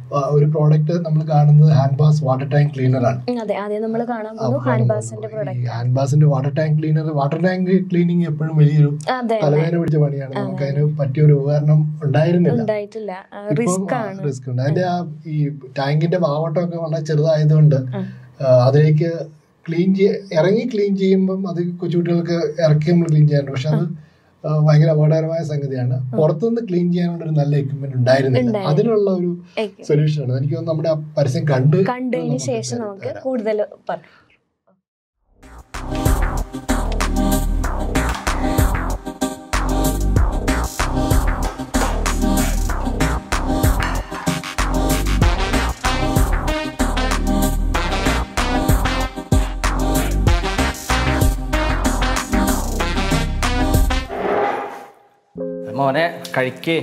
ആ, ഒരു പ്രോഡക്റ്റ് നമ്മൾ കാണുന്നത് hand bass water tank cleaner ആണ് ഉം, അതെ ആദ്യം നമ്മൾ കാണാൻ പോകുന്നു ഹാൻഡ് ബാസിന്റെ പ്രോഡക്റ്റ് ഹാൻഡ് ബാസിന്റെ water tank cleaner water tank cleaning എപ്പോഴും വലിയൊരു അതെ തലവേദന പിടിച്ച പണിയാണ് നമുക്ക് അതിന് പറ്റിയ ഒരു ഉപകരണം ഉണ്ടായിരുന്നില്ല ഉണ്ടായിട്ടില്ല റിസ്ക് ആണ് റിസ്ക് ഉണ്ട് അതിന്റെ ആ ഈ ടാങ്കിന്റെ ഭാവട്ടമൊക്കെ വളരെ ചെറുതായതുകൊണ്ട് ആ, അതിലേക്ക് ക്ലീൻ ചെയ്യ ഇറങ്ങി ക്ലീൻ ചെയ്യുമ്പം അത് കൊച്ചുകുട്ടികൾക്ക് ഇറക്കി നമ്മൾ ക്ലീൻ ചെയ്യാറുണ്ട് പക്ഷെ അത് ആ, ഭയങ്കര അപകടകരമായ സംഗതിയാണ് പുറത്തുനിന്ന് ക്ലീൻ ചെയ്യാനുള്ള ഒരു നല്ല എക്യുപ്മെന്റ് ഉണ്ടായിരുന്നില്ല ഉണ്ടായിരുന്നില്ല. അതിനുള്ള ഒരു ഏക്ക്. സൊല്യൂഷൻ ആണ് എനിക്ക് തോന്നുന്നു നമ്മുടെ ആ പരസ്യം കണ്ട് കണ്ടതിന് നമുക്ക് ശേഷം നമുക്ക് തരാം. കൂടുതൽ പറഞ്ഞു മോനെ കഴിക്കേ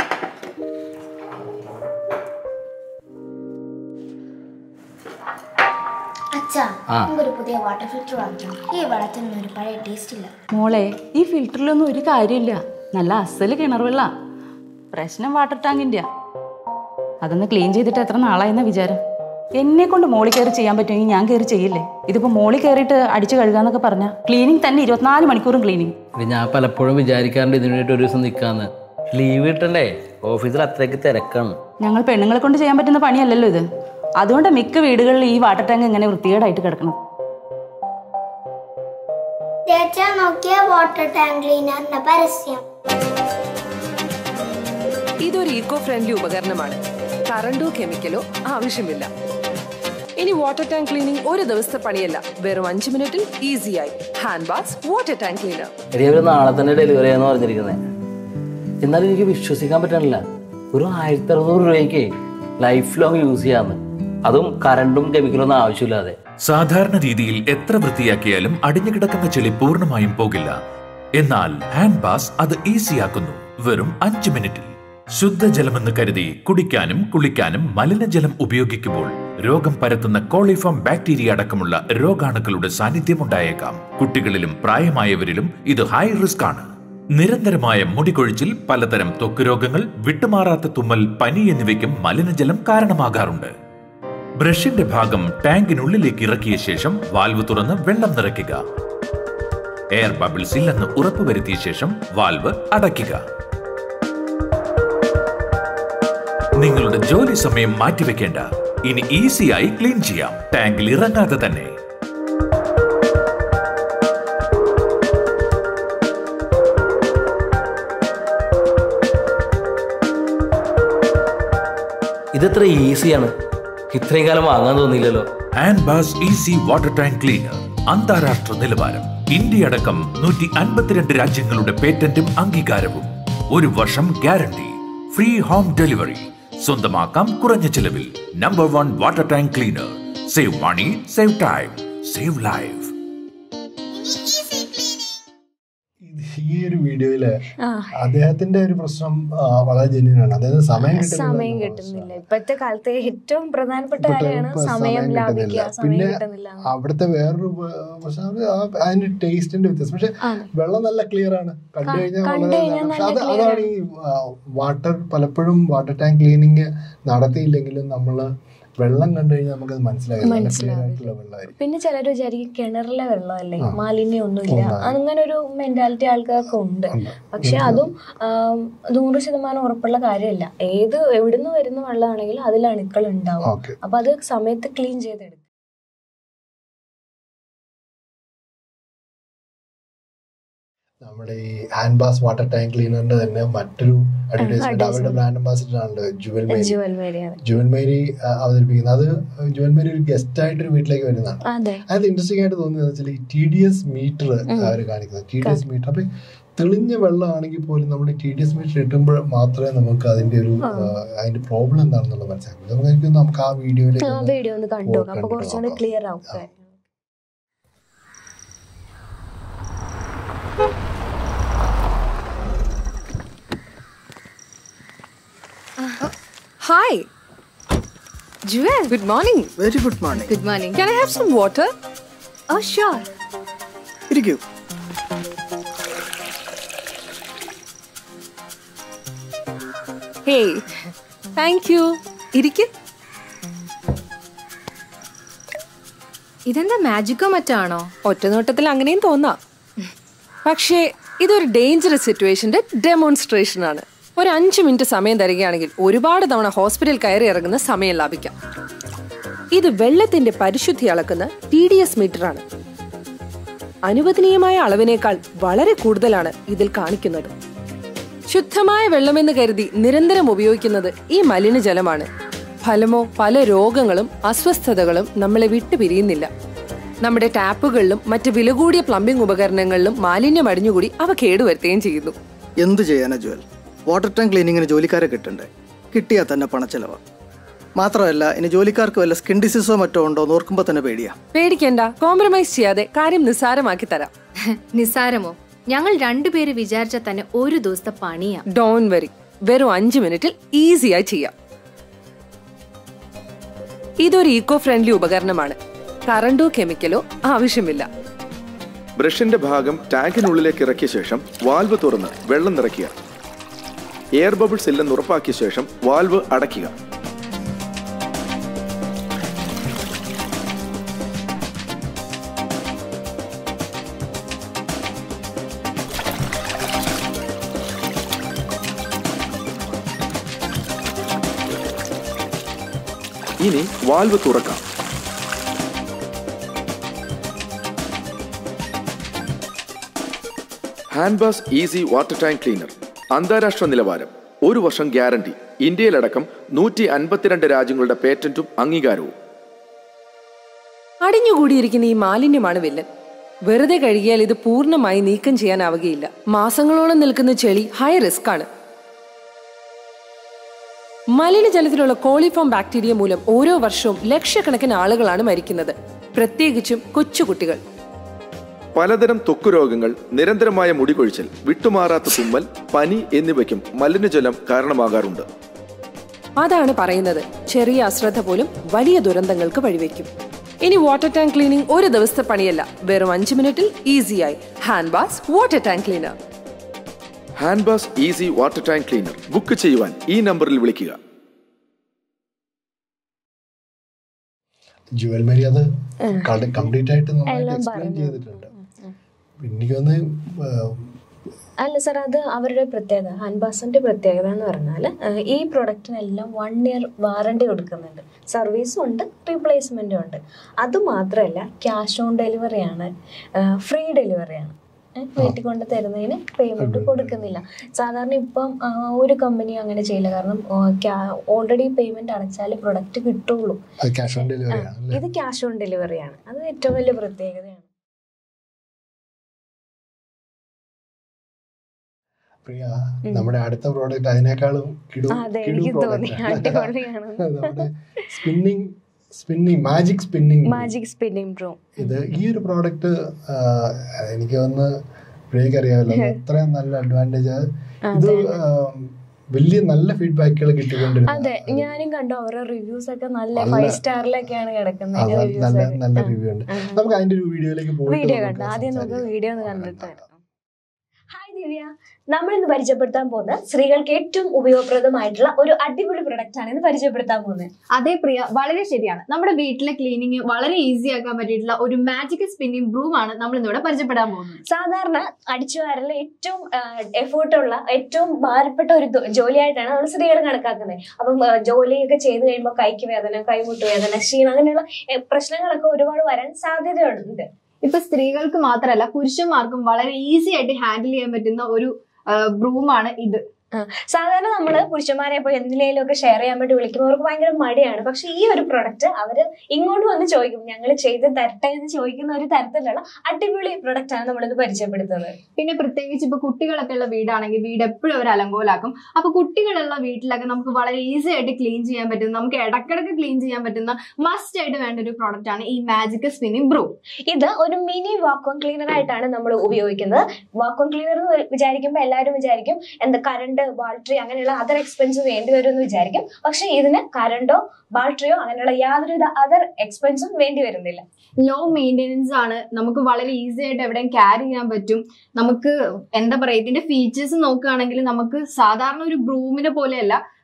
അച്ഛാ ആ. നമുക്കൊരു പുതിയ വാട്ടർ ഫിൽറ്റർ വാങ്ങിക്കണം ഈ വെള്ളത്തിനൊന്നും ഒരു പഴയ ടേസ്റ്റ് ഇല്ല മോളെ ഈ ഫിൽറ്ററിലൊന്നും ഒരു കാര്യമില്ല നല്ല അസല് കിണർ വെള്ള പ്രശ്നം വാട്ടർ ടാങ്കിൻ്റെ അതൊന്ന് ക്ലീൻ ചെയ്തിട്ട് എത്ര നാളായെന്ന വിചാരം എന്നെ കൊണ്ട് മോളിൽ കയറി ചെയ്യാൻ പറ്റുമെങ്കിൽ ഞാൻ കയറി ചെയ്യില്ലേ ഇതിപ്പോൾ മോളിൽ കയറിയിട്ട് അടിച്ചു കഴുകാന്നൊക്കെ പറഞ്ഞാൽ ക്ലീനിങ് തന്നെ ഇരുപത്തിനാല് മണിക്കൂറും ക്ലീനിങ് ഇത് ഞാൻ പലപ്പോഴും വിചാരിക്കാറുണ്ട് ഇതിനു വേണ്ടിയിട്ട് ഒരു ദിവസം നിൽക്കാന്ന് ലീവ് കിട്ടണ്ടേ ഓഫീസിൽ അത്രയ്ക്ക് തിരക്കാണ് ഞങ്ങൾ പെണ്ണുങ്ങളെ കൊണ്ട് ചെയ്യാൻ പറ്റുന്ന പണിയല്ലല്ലോ ഇത് അതുകൊണ്ട് മിക്ക വീടുകളിൽ ഈ വാട്ടർ ടാങ്ക് ഇങ്ങനെ വൃത്തികേടായിട്ട് കിടക്കണം ചേച്ചാ നോക്കിയ വാട്ടർ ടാങ്ക് ക്ലീനറിന്റെ പരസ്യം ഇതൊരു ഈക്കോ ഫ്രണ്ട്ലി ഉപകരണമാണ് കറണ്ടോ കെമിക്കലോ ആവശ്യമില്ല ഇനി വാട്ടർ ടാങ്ക് ക്ലീനിങ് ഒരു ദിവസത്തെ പണിയല്ല വെറും അഞ്ച് മിനിറ്റിൽ ഈസിയായി hand bass water tank cleaner എടി അവർ നാളെ തന്നെ ഡെലിവറി ചെയ്യാന്ന് പറഞ്ഞിരിക്കുന്നത് എന്നാലും എനിക്ക് വിശ്വസിക്കാൻ പറ്റണില്ല ഒരു ആയിരത്തി അറുന്നൂറ് രൂപയ്ക്ക് ലൈഫ് ലോങ് യൂസ് ചെയ്യാന്ന് അതും കറണ്ടും കെമിക്കലും ഒന്നും ആവശ്യമില്ലാതെ സാധാരണ രീതിയിൽ എത്ര വൃത്തിയാക്കിയാലും അടിഞ്ഞുകിടക്കുന്ന ചെളി പൂർണ്ണമായും പോകില്ല എന്നാൽ ഹാൻഡ് ബാസ് അത് ഈസിയാക്കുന്നു വെറും അഞ്ച് മിനിറ്റിൽ ശുദ്ധജലമെന്ന് കരുതി കുടിക്കാനും കുളിക്കാനും മലിനജലം ഉപയോഗിക്കുമ്പോൾ രോഗം പരത്തുന്ന കോളിഫോം ബാക്ടീരിയ അടക്കമുള്ള രോഗാണുക്കളുടെ സാന്നിധ്യം ഉണ്ടായേക്കാം കുട്ടികളിലും പ്രായമായവരിലും ഇത് ഹൈ റിസ്ക് ആണ് നിരന്തരമായ മുടികൊഴിച്ചിൽ പലതരം ത്വക്ക് രോഗങ്ങൾ വിട്ടുമാറാത്ത തുമ്മൽ പനി എന്നിവയ്ക്കും മലിനജലം കാരണമാകാറുണ്ട് ബ്രഷിന്റെ ഭാഗം ടാങ്കിനുള്ളിലേക്ക് ഇറക്കിയ ശേഷം വാൽവ് തുറന്ന് വെള്ളം നിറയ്ക്കുക എയർ ബബിൾസ് ഇല്ലെന്ന് ഉറപ്പുവരുത്തിയ ശേഷം വാൽവ് അടയ്ക്കുക നിങ്ങളുടെ ജോലി സമയം മാറ്റിവെക്കേണ്ട ഇനി ഈസിയായി ക്ലീൻ ചെയ്യാം ടാങ്കിൽ ഇറങ്ങാതെ തന്നെ ഇതെത്ര ഈസിയാണ് ഇത്രയും കാലം വാങ്ങാൻ തോന്നിയില്ലല്ലോ hand bass easy water tank cleaner അന്താരാഷ്ട്ര നിലവാരം ഇന്ത്യ അടക്കം നൂറ്റി അൻപത്തിരണ്ട് രാജ്യങ്ങളുടെ പേറ്റന്റും അംഗീകാരവും ഒരു വർഷം ഗ്യാരണ്ടി ഫ്രീ ഹോം ഡെലിവറി സ്വന്തമാക്കാം കുറഞ്ഞ ചിലവിൽ number one water tank cleaner save money save time save life ഈ ഒരു വീഡിയോയില് ആ അദ്ദേഹത്തിന്റെ ഒരു പ്രശ്നം ആ, വളരെ ജെന്യൂൻ ആണ് അതായത് സമയം കിട്ടുന്നില്ല സമയം എന്നുള്ള കിട്ടുന്നില്ല പ്രശ്നമാണ്. ഇപ്പോഴത്തെ കാലത്തെ ഏറ്റവും പ്രധാനപ്പെട്ട ഇപ്പൊ കാര്യമാണ് ഇപ്പൊ സമയം ലാഭിക്കുക കിട്ടുന്നില്ല. സമയം പിന്നെ കിട്ടുന്നില്ല അവിടുത്തെ വേറൊരു പ- പ്രശ്നം അത് ആ- അതിന്റെ ടേസ്റ്റിന്റെ വ്യത്യാസം പക്ഷെ ആണ്. വെള്ളം നല്ല ക്ലിയർ ആണ് കണ്ടു ക- കഴിഞ്ഞാൽ കണ്ടു വളരെ കഴിഞ്ഞാൽ നല്ലതാണ്. പക്ഷെ അത് നല്ല clear അതാണ് ഈ വാട്ടർ പലപ്പോഴും വാട്ടർ ടാങ്ക് ക്ലീനിങ് നടത്തിയില്ലെങ്കിലും നമ്മള് വെള്ളം കണ്ടു കഴിഞ്ഞാൽ നമുക്കത് മനസ്സിലാകും നല്ല ക്ലിയർ മനസ്സിലാവില്ല. ആയിട്ടുള്ള വെള്ളമായിരിക്കും പിന്നെ ചിലർ വിചാരിക്കും കിണറിലെ വെള്ളമല്ലേ ആ. മാലിന്യം ഒന്നുമില്ല ഒന്നുമില്ല. അങ്ങനെ ഒരു മെന്റാലിറ്റി ആൾക്കാർക്ക് ഉണ്ട് ഉണ്ട്. പക്ഷെ അതും ആം, നൂറ് ശതമാനം ഉറപ്പുള്ള കാര്യമല്ല ഏത് എവിടുന്ന് വരുന്ന വെള്ളമാണെങ്കിലും അതിൽ അണുക്കൾ ഉണ്ടാവും ഓക്കെ അപ്പൊ അത് സമയത്ത് ക്ലീൻ ചെയ്തെടുക്കും നമ്മുടെ ഈ ഹാൻഡ് ബാസ് വാട്ടർ ടാങ്ക് ക്ലീനറിന്റെ തന്നെ മറ്റൊരു അഡ്വർടൈസ്മെന്റ് അവരുടെ advertisement. ബ്രാൻഡ് അംബാസിഡർ ആണല്ലോ ജുവൽ മേരി ജുവൽ മേരിയാണ് ജുവൽ മേരി ആ, അവതരിപ്പിക്കുന്നത് അത് ജുവൽ മേരി ഒരു ഗസ്റ്റ് ആയിട്ട് ഒരു വീട്ടിലേക്ക് വരുന്നതാണ് അതെ അത് ഇൻട്രസ്റ്റിംഗ് ആയിട്ട് തോന്നിയത് വെച്ചാൽ ഈ ടി ഡി എസ് മീറ്റർ അവർ കാണിക്കുന്നത് ടി ഡി എസ് മീറ്റർ അപ്പൊ തെളിഞ്ഞ വെള്ളമാണെങ്കിൽ പോലും നമ്മൾ ടി ഡി എസ് മീറ്റർ ഇട്ടുമ്പോൾ മാത്രമേ നമുക്ക് അതിന്റെ ഒരു ആ, അതിന്റെ പ്രോബ്ലം എന്താണെന്നുള്ളത് മനസ്സിലാക്കും നമുക്ക് എനിക്ക് തോന്നുന്നു നമുക്ക് ആ വീഡിയോയിലേക്ക് ആ ഒന്ന് വീഡിയോ ഒന്ന് കണ്ടു നോക്കാം അപ്പൊ കണ്ടു കുറച്ചുകൂടി നോക്കാം. ക്ലിയർ ആവും ആ. Hi. Jewel, good morning. Very good morning Good morning. Can I have some water? Oh, sure. ഇരിക്കൂ Hey. Thank you. ഇരിക്ക് ഇതെന്താ മാജിക്കോ മറ്റാണോ ഒറ്റ നോട്ടത്തിൽ അങ്ങനെയും തോന്നാം പക്ഷേ ഇതൊരു ഡേഞ്ചറസ് സിറ്റുവേഷന്റെ ഡെമോൺസ്ട്രേഷൻ ആണ് ഒരു അഞ്ച് മിനിറ്റ് സമയം തരികയാണെങ്കിൽ ഒരുപാട് തവണ ഹോസ്പിറ്റൽ കയറി ഇറങ്ങുന്ന സമയം ലാഭിക്കാം ഇത് വെള്ളത്തിന്റെ പരിശുദ്ധി അളക്കുന്ന ടി ഡി എസ് മീറ്റർ ആണ് അനുവദനീയമായ അളവിനേക്കാൾ വളരെ കൂടുതലാണ് ഇതിൽ കാണിക്കുന്നത് ശുദ്ധമായ വെള്ളമെന്ന് കരുതി നിരന്തരം ഉപയോഗിക്കുന്നത് ഈ മലിനജലമാണ് ഫലമോ പല രോഗങ്ങളും അസ്വസ്ഥതകളും നമ്മളെ വിട്ടുപിരിയുന്നില്ല നമ്മുടെ ടാപ്പുകളിലും മറ്റ് വില കൂടിയ പ്ലംബിംഗ് ഉപകരണങ്ങളിലും മാലിന്യം അടിഞ്ഞുകൂടി അവ കേടുവരുത്തുകയും ചെയ്യുന്നു എന്ത് ചെയ്യാനാ ജുവൽ വാട്ടർ ടാങ്ക് ക്ലീനിങ്ങിന് ജോലിക്കാരെ കിട്ടണ്ടേ കിട്ടിയാൽ തന്നെ പണച്ചെലവാ മാത്രമല്ല ഇനി ജോലിക്കാർക്ക് വല്ല സ്കിൻ ഡിസീസോ മറ്റോ ഉണ്ടോ എന്ന് ഓർക്കുമ്പോൾ തന്നെ പേടിയാ പേടിക്കണ്ട കോംപ്രമൈസ് ചെയ്യാതെ കാര്യം നിസ്സാരമാക്കി തരാം നിസ്സാരമോ ഞങ്ങൾ രണ്ടുപേര് വിചാരിച്ചാൽ തന്നെ ഒരു ദിവസത്തെ പണിയാ ഡോൺ വെറി വെറും അഞ്ച് മിനിറ്റിൽ ഈസിയായി ചെയ്യാം ഇതൊരു ഈക്കോ ഫ്രണ്ട്ലി ഉപകരണമാണ് കറണ്ടോ കെമിക്കലോ ആവശ്യമില്ല ബ്രഷിന്റെ ഭാഗം ടാങ്കിനുള്ളിലേക്ക് ഇറക്കിയ ശേഷം വാൽവ് തുറന്ന് വെള്ളം നിറയ്ക്കുക എയർ ബബിൾസ് ഇല്ലെന്ന് ഉറപ്പാക്കിയ ശേഷം വാൽവ് അടയ്ക്കുക ഇനി വാൽവ് തുറക്കാം handbass easy water tank cleaner അന്താരാഷ്ട്ര നിലവാരം ഒരു വർഷം ഗ്യാരണ്ടി ഇന്ത്യയിലടക്കം നൂറ്റി അൻപത്തിരണ്ട് രാജ്യങ്ങളുടെ പേറ്റന്റും അംഗീകാരവും അടിഞ്ഞുകൂടിയിരിക്കുന്ന ഈ മാലിന്യമാണ് വില്ലൻ വെറുതെ കഴുകിയാൽ ഇത് പൂർണ്ണമായി നീക്കം ചെയ്യാനാവുകയില്ല മാസങ്ങളോളം നിൽക്കുന്ന ചെളി ഹൈ റിസ്ക് ആണ് മലിനജലത്തിലുള്ള കോളിഫോം ബാക്ടീരിയ മൂലം ഓരോ വർഷവും ലക്ഷക്കണക്കിന് ആളുകളാണ് മരിക്കുന്നത് പ്രത്യേകിച്ചും കൊച്ചുകുട്ടികൾ പലതരം ത്വക്ക് രോഗങ്ങൾ നിരന്തരമായ മുടികൊഴിച്ചൽ വിട്ടുമാറാത്ത തുമ്മൽ പനി എന്നിവയ്ക്കും മലിനജലം കാരണമാകാറുണ്ട് അതാണ് പറയുന്നത് ചെറിയ അശ്രദ്ധ പോലും വലിയ ദുരന്തങ്ങൾക്ക് വഴിവെക്കും ഇനി വാട്ടർ ടാങ്ക് ക്ലീനിംഗ് ഒരു ദിവസത്തെ പണിയല്ല വെറും അഞ്ച് മിനിറ്റിൽ ഈസിയായി hand bass water tank cleaner handbass easy water tank cleaner book ചെയ്യുവാൻ ഈ നമ്പറിൽ വിളിക്കുക ജുവൽ മേരി അത് കംപ്ലീറ്റ് ആയിട്ട് നന്നായിട്ട് എക്സ്പ്ലെയിൻ ചെയ്തിട്ടുണ്ട് എനിക്ക് തോന്നുന്നു അല്ല സാർ അത് അവരുടെ പ്രത്യേകത ഹാൻഡ്ബാസിന്റെ പ്രത്യേകത എന്ന് പറഞ്ഞാൽ ഈ പ്രൊഡക്റ്റിനെല്ലാം വൺ ഇയർ വാറണ്ടി കൊടുക്കുന്നുണ്ട് സർവീസും ഉണ്ട് റീപ്ലേസ്മെന്റും ഉണ്ട് അത് മാത്രമല്ല ക്യാഷ് ഓൺ ഡെലിവറിയാണ് ഫ്രീ ഡെലിവറിയാണ് വീട്ടിൽ കൊണ്ട് തരുന്നതിന് പേയ്മെന്റ് കൊടുക്കുന്നില്ല സാധാരണ ഇപ്പം ആ, ഒരു കമ്പനി അങ്ങനെ ചെയ്യില്ല കാരണം ഓൾറെഡി പേയ്മെന്റ് അടച്ചാൽ പ്രൊഡക്റ്റ് കിട്ടുള്ളൂ അത് ക്യാഷ് ഓൺ ഡെലിവറി ആണ് അല്ലേ ഇത് ക്യാഷ് ഓൺ ഡെലിവറിയാണ് അത് ഏറ്റവും വലിയ പ്രത്യേകതയാണ് പ്രിയ നമ്മുടെ അടുത്ത പ്രോഡക്റ്റ് അതിനേക്കാളും കിടു അതെ കിടു എനിക്ക് തോന്നി പ്രോഡക്റ്റ് അടിപൊളിയാണ് നമ്മുടെ spinning spinning magic spinning magic spinning bro ഇത് ഈ ഒരു പ്രോഡക്റ്റ് എനിക്ക് തോന്നുന്നു പ്രിയക്ക് അറിയാമല്ലോ അത് അത്രയും നല്ല അഡ്വാൻറ്റേജ് ഇത് ആ, വലിയ നല്ല ഫീഡ്ബാക്കുകൾ കിട്ടിക്കൊണ്ടിരുന്നു അതെ ഞാനും കണ്ടു അവരുടെ റിവ്യൂസ് ഒക്കെ നല്ല നല്ല- ഫൈവ് സ്റ്റാറിലൊക്കെയാണ് കിടക്കുന്നത് അത് reviews നല്ല ഒക്കെ. നല്ല ആ. റിവ്യൂ ഉണ്ട് നമുക്ക് അതിന്റെ ഒരു വീഡിയോയിലേക്ക് പോയിട്ട് വീഡിയോ നമുക്ക് കണ്ടു ആദ്യം നമുക്ക് സംസാരിക്കാം. വീഡിയോ ഒന്ന് കണ്ടിട്ട് ഹായ് ദിവ്യ നമ്മൾ ഇന്ന് പരിചയപ്പെടുത്താൻ പോകുന്ന സ്ത്രീകൾക്ക് ഏറ്റവും ഉപയോഗപ്രദമായിട്ടുള്ള ഒരു അടിപൊളി പ്രൊഡക്റ്റ് ആണ് ഇന്ന് പരിചയപ്പെടുത്താൻ പോകുന്നത് അതെ പ്രിയ വളരെ ശരിയാണ് നമ്മുടെ വീട്ടിലെ ക്ലീനിങ് വളരെ ഈസി ആക്കാൻ പറ്റിയിട്ടുള്ള ഒരു മാജിക്കൽ സ്പിന്നിംഗ് ബ്രൂം ആണ് നമ്മൾ ഇന്നിവിടെ പരിചയപ്പെടാൻ പോകുന്നത് സാധാരണ അടിച്ചുവാരൽ ഏറ്റവും എഫേർട്ടുള്ള ഏറ്റവും ഭാരപ്പെട്ട ഒരു ദോ- ജോലിയായിട്ടാണ് നമ്മൾ സ്ത്രീകൾ കണക്കാക്കുന്നത് അപ്പം ആ, ജോലിയൊക്കെ ചെയ്ത് കഴിയുമ്പോൾ കൈക്ക് വേദന കൈമുട്ട് വേദന ക്ഷീണം അങ്ങനെയുള്ള എ, പ്രശ്നങ്ങളൊക്കെ ഒരുപാട് വരാൻ സാധ്യതയുണ്ട് ഇപ്പൊ സ്ത്രീകൾക്ക് മാത്രമല്ല പുരുഷന്മാർക്കും വളരെ ഈസി ആയിട്ട് ഹാൻഡിൽ ചെയ്യാൻ പറ്റുന്ന ഒരു ബ്രൂമാണ് ഇത് ആ, സാധാരണ നമ്മൾ പുരുഷന്മാരെ ഇപ്പോൾ എന്തിനേലും ഒക്കെ ഷെയർ ചെയ്യാൻ വേണ്ടി വിളിക്കുമ്പോൾ അവർക്ക് ഭയങ്കര മടിയാണ് പക്ഷെ ഈ ഒരു പ്രൊഡക്റ്റ് അവര് ഇങ്ങോട്ട് വന്ന് ചോദിക്കും ഞങ്ങൾ ചെയ്ത് തരട്ടെ എന്ന് ചോദിക്കുന്ന ഒരു തരത്തിലുള്ള അടിപൊളി പ്രൊഡക്റ്റ് ആണ് നമ്മളിത് പരിചയപ്പെടുത്തുന്നത് പിന്നെ പ്രത്യേകിച്ച് ഇപ്പൊ കുട്ടികളൊക്കെ ഉള്ള വീടാണെങ്കിൽ വീട് എപ്പോഴും അവർ അലങ്കോലാക്കും അപ്പൊ കുട്ടികളുള്ള വീട്ടിലൊക്കെ നമുക്ക് വളരെ ഈസി ആയിട്ട് ക്ലീൻ ചെയ്യാൻ പറ്റുന്ന നമുക്ക് ഇടക്കിടക്ക് ക്ലീൻ ചെയ്യാൻ പറ്റുന്ന മസ്റ്റ് ആയിട്ട് വേണ്ട ഒരു പ്രോഡക്റ്റ് ആണ് ഈ മാജിക്കൽ സ്പിന്നിംഗ് ബ്രൂ ഇത് ഒരു മിനി വാക്വം ക്ലീനർ ആയിട്ടാണ് നമ്മൾ ഉപയോഗിക്കുന്നത് വാക്വം ക്ലീനർ എന്ന് വിചാരിക്കുമ്പോൾ എല്ലാവരും വിചാരിക്കും എന്താ കറണ്ട് ബാറ്ററി അങ്ങനെയുള്ള അതർ എക്സ്പെൻസ് വേണ്ടി വരും എന്ന് വിചാരിക്കും പക്ഷെ ഇതിന് കറണ്ടോ ബാറ്ററിയോ അങ്ങനെയുള്ള യാതൊരുവിധ അതർ എക്സ്പെൻസും വേണ്ടി വരുന്നില്ല ലോ മെയിൻ്റെനൻസ് ആണ് നമുക്ക് വളരെ ഈസി ആയിട്ട് എവിടെയും ക്യാരി ചെയ്യാൻ പറ്റും നമുക്ക് എന്താ പറയാ ഇതിന്റെ ഫീച്ചേഴ്സ് നോക്കുകയാണെങ്കിൽ നമുക്ക് സാധാരണ ഒരു ബ്രൂമിനെ പോലെയല്ല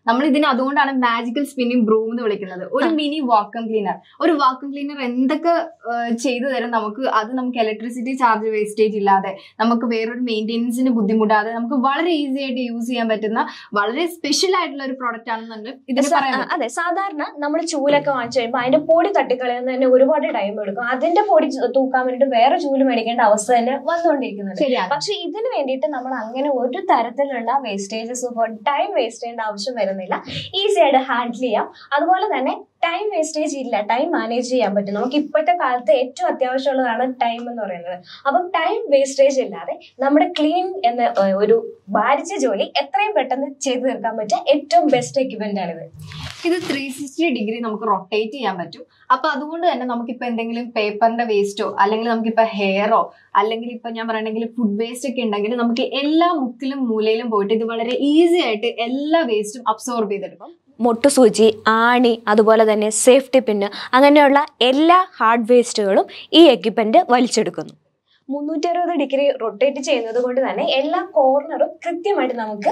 നമ്മൾ ഇതിനെ അതുകൊണ്ടാണ് മാജിക്കൽ സ്പിന്നിങ് ബ്രൂം എന്ന് വിളിക്കുന്നത് ഒരു മിനി വാക്വം ക്ലീനർ ഒരു വാക്വം ക്ലീനർ എന്തൊക്കെ ആ, ചെയ്തു തരും നമുക്ക് അത് നമുക്ക് ഇലക്ട്രിസിറ്റി ചാർജ് വേസ്റ്റേജ് ഇല്ലാതെ നമുക്ക് വേറൊരു മെയിൻ്റെനൻസിന് ബുദ്ധിമുട്ടാതെ നമുക്ക് വളരെ ഈസി ആയിട്ട് യൂസ് ചെയ്യാൻ പറ്റുന്ന വളരെ സ്പെഷ്യൽ ആയിട്ടുള്ള ഒരു പ്രോഡക്റ്റ് ആണെന്നുണ്ട് ഇതിന് സ- പറയാൻ ആ, അതെ സാധാരണ നമ്മൾ ചൂലൊക്കെ വാങ്ങിച്ചു കഴിയുമ്പോൾ അതിന്റെ പൊടി തട്ടിക്കളയുന്ന തന്നെ ഒരുപാട് ടൈം എടുക്കും അതിന്റെ പൊടി ചു- തൂക്കാൻ വേണ്ടിയിട്ട് വേറെ ചൂല് മേടിക്കേണ്ട അവസ്ഥ തന്നെ വന്നുകൊണ്ടിരിക്കുന്നുണ്ട് ശരിയാണ്. പക്ഷെ ഇതിന് വേണ്ടിയിട്ട് നമ്മൾ അങ്ങനെ ഒരു തരത്തിലുള്ള വേസ്റ്റേജസ് ടൈം വേസ്റ്റ് ചെയ്യേണ്ട ആവശ്യം വരുന്നില്ല ഈസി ആയിട്ട് ഹാൻഡിൽ ചെയ്യാം അതുപോലെ തന്നെ ടൈം വേസ്റ്റേജ് ഇല്ല ടൈം മാനേജ് ചെയ്യാൻ പറ്റും നമുക്ക് ഇപ്പോഴത്തെ കാലത്ത് ഏറ്റവും അത്യാവശ്യമുള്ളതാണ് ടൈം എന്ന് പറയുന്നത് അപ്പം ടൈം വേസ്റ്റേജ് ഇല്ലാതെ നമ്മുടെ ക്ലീൻ എന്ന ഏഹ്, ഒരു ഭാരിച്ച ജോലി എത്രയും പെട്ടെന്ന് ചെയ്തു തീർക്കാൻ പറ്റിയ ഏറ്റവും ബെസ്റ്റ് എക്യുപ്മെന്റ് ആണിത് ഇത് ത്രീ സിക്സ്റ്റി ഡിഗ്രി നമുക്ക് റൊട്ടേറ്റ് ചെയ്യാൻ പറ്റും അപ്പൊ അതുകൊണ്ട് തന്നെ നമുക്കിപ്പോ എന്തെങ്കിലും പേപ്പറിന്റെ വേസ്റ്റോ അല്ലെങ്കിൽ നമുക്കിപ്പോ ഹെയറോ അല്ലെങ്കിൽ ഇപ്പൊ ഞാൻ പറയണെങ്കിൽ ഫുഡ് വേസ്റ്റ് ഒക്കെ ഉണ്ടെങ്കിൽ നമുക്ക് എല്ലാ മുക്കിലും മൂലയിലും പോയിട്ട് ഇത് വളരെ ഈസി ആയിട്ട് എല്ലാ വേസ്റ്റും അബ്സോർബ് ചെയ്തെടുക്കും മുട്ടുസൂചി ആണി അതുപോലെ തന്നെ സേഫ്റ്റി പിന്ന് അങ്ങനെയുള്ള എല്ലാ ഹാർഡ് വേസ്റ്റുകളും ഈ എക്യുപ്മെന്റ് വലിച്ചെടുക്കുന്നു മുന്നൂറ്റി അറുപത് ഡിഗ്രി റൊട്ടേറ്റ് ചെയ്യുന്നത് കൊണ്ട് തന്നെ എല്ലാ കോർണറും കൃത്യമായിട്ട് നമുക്ക്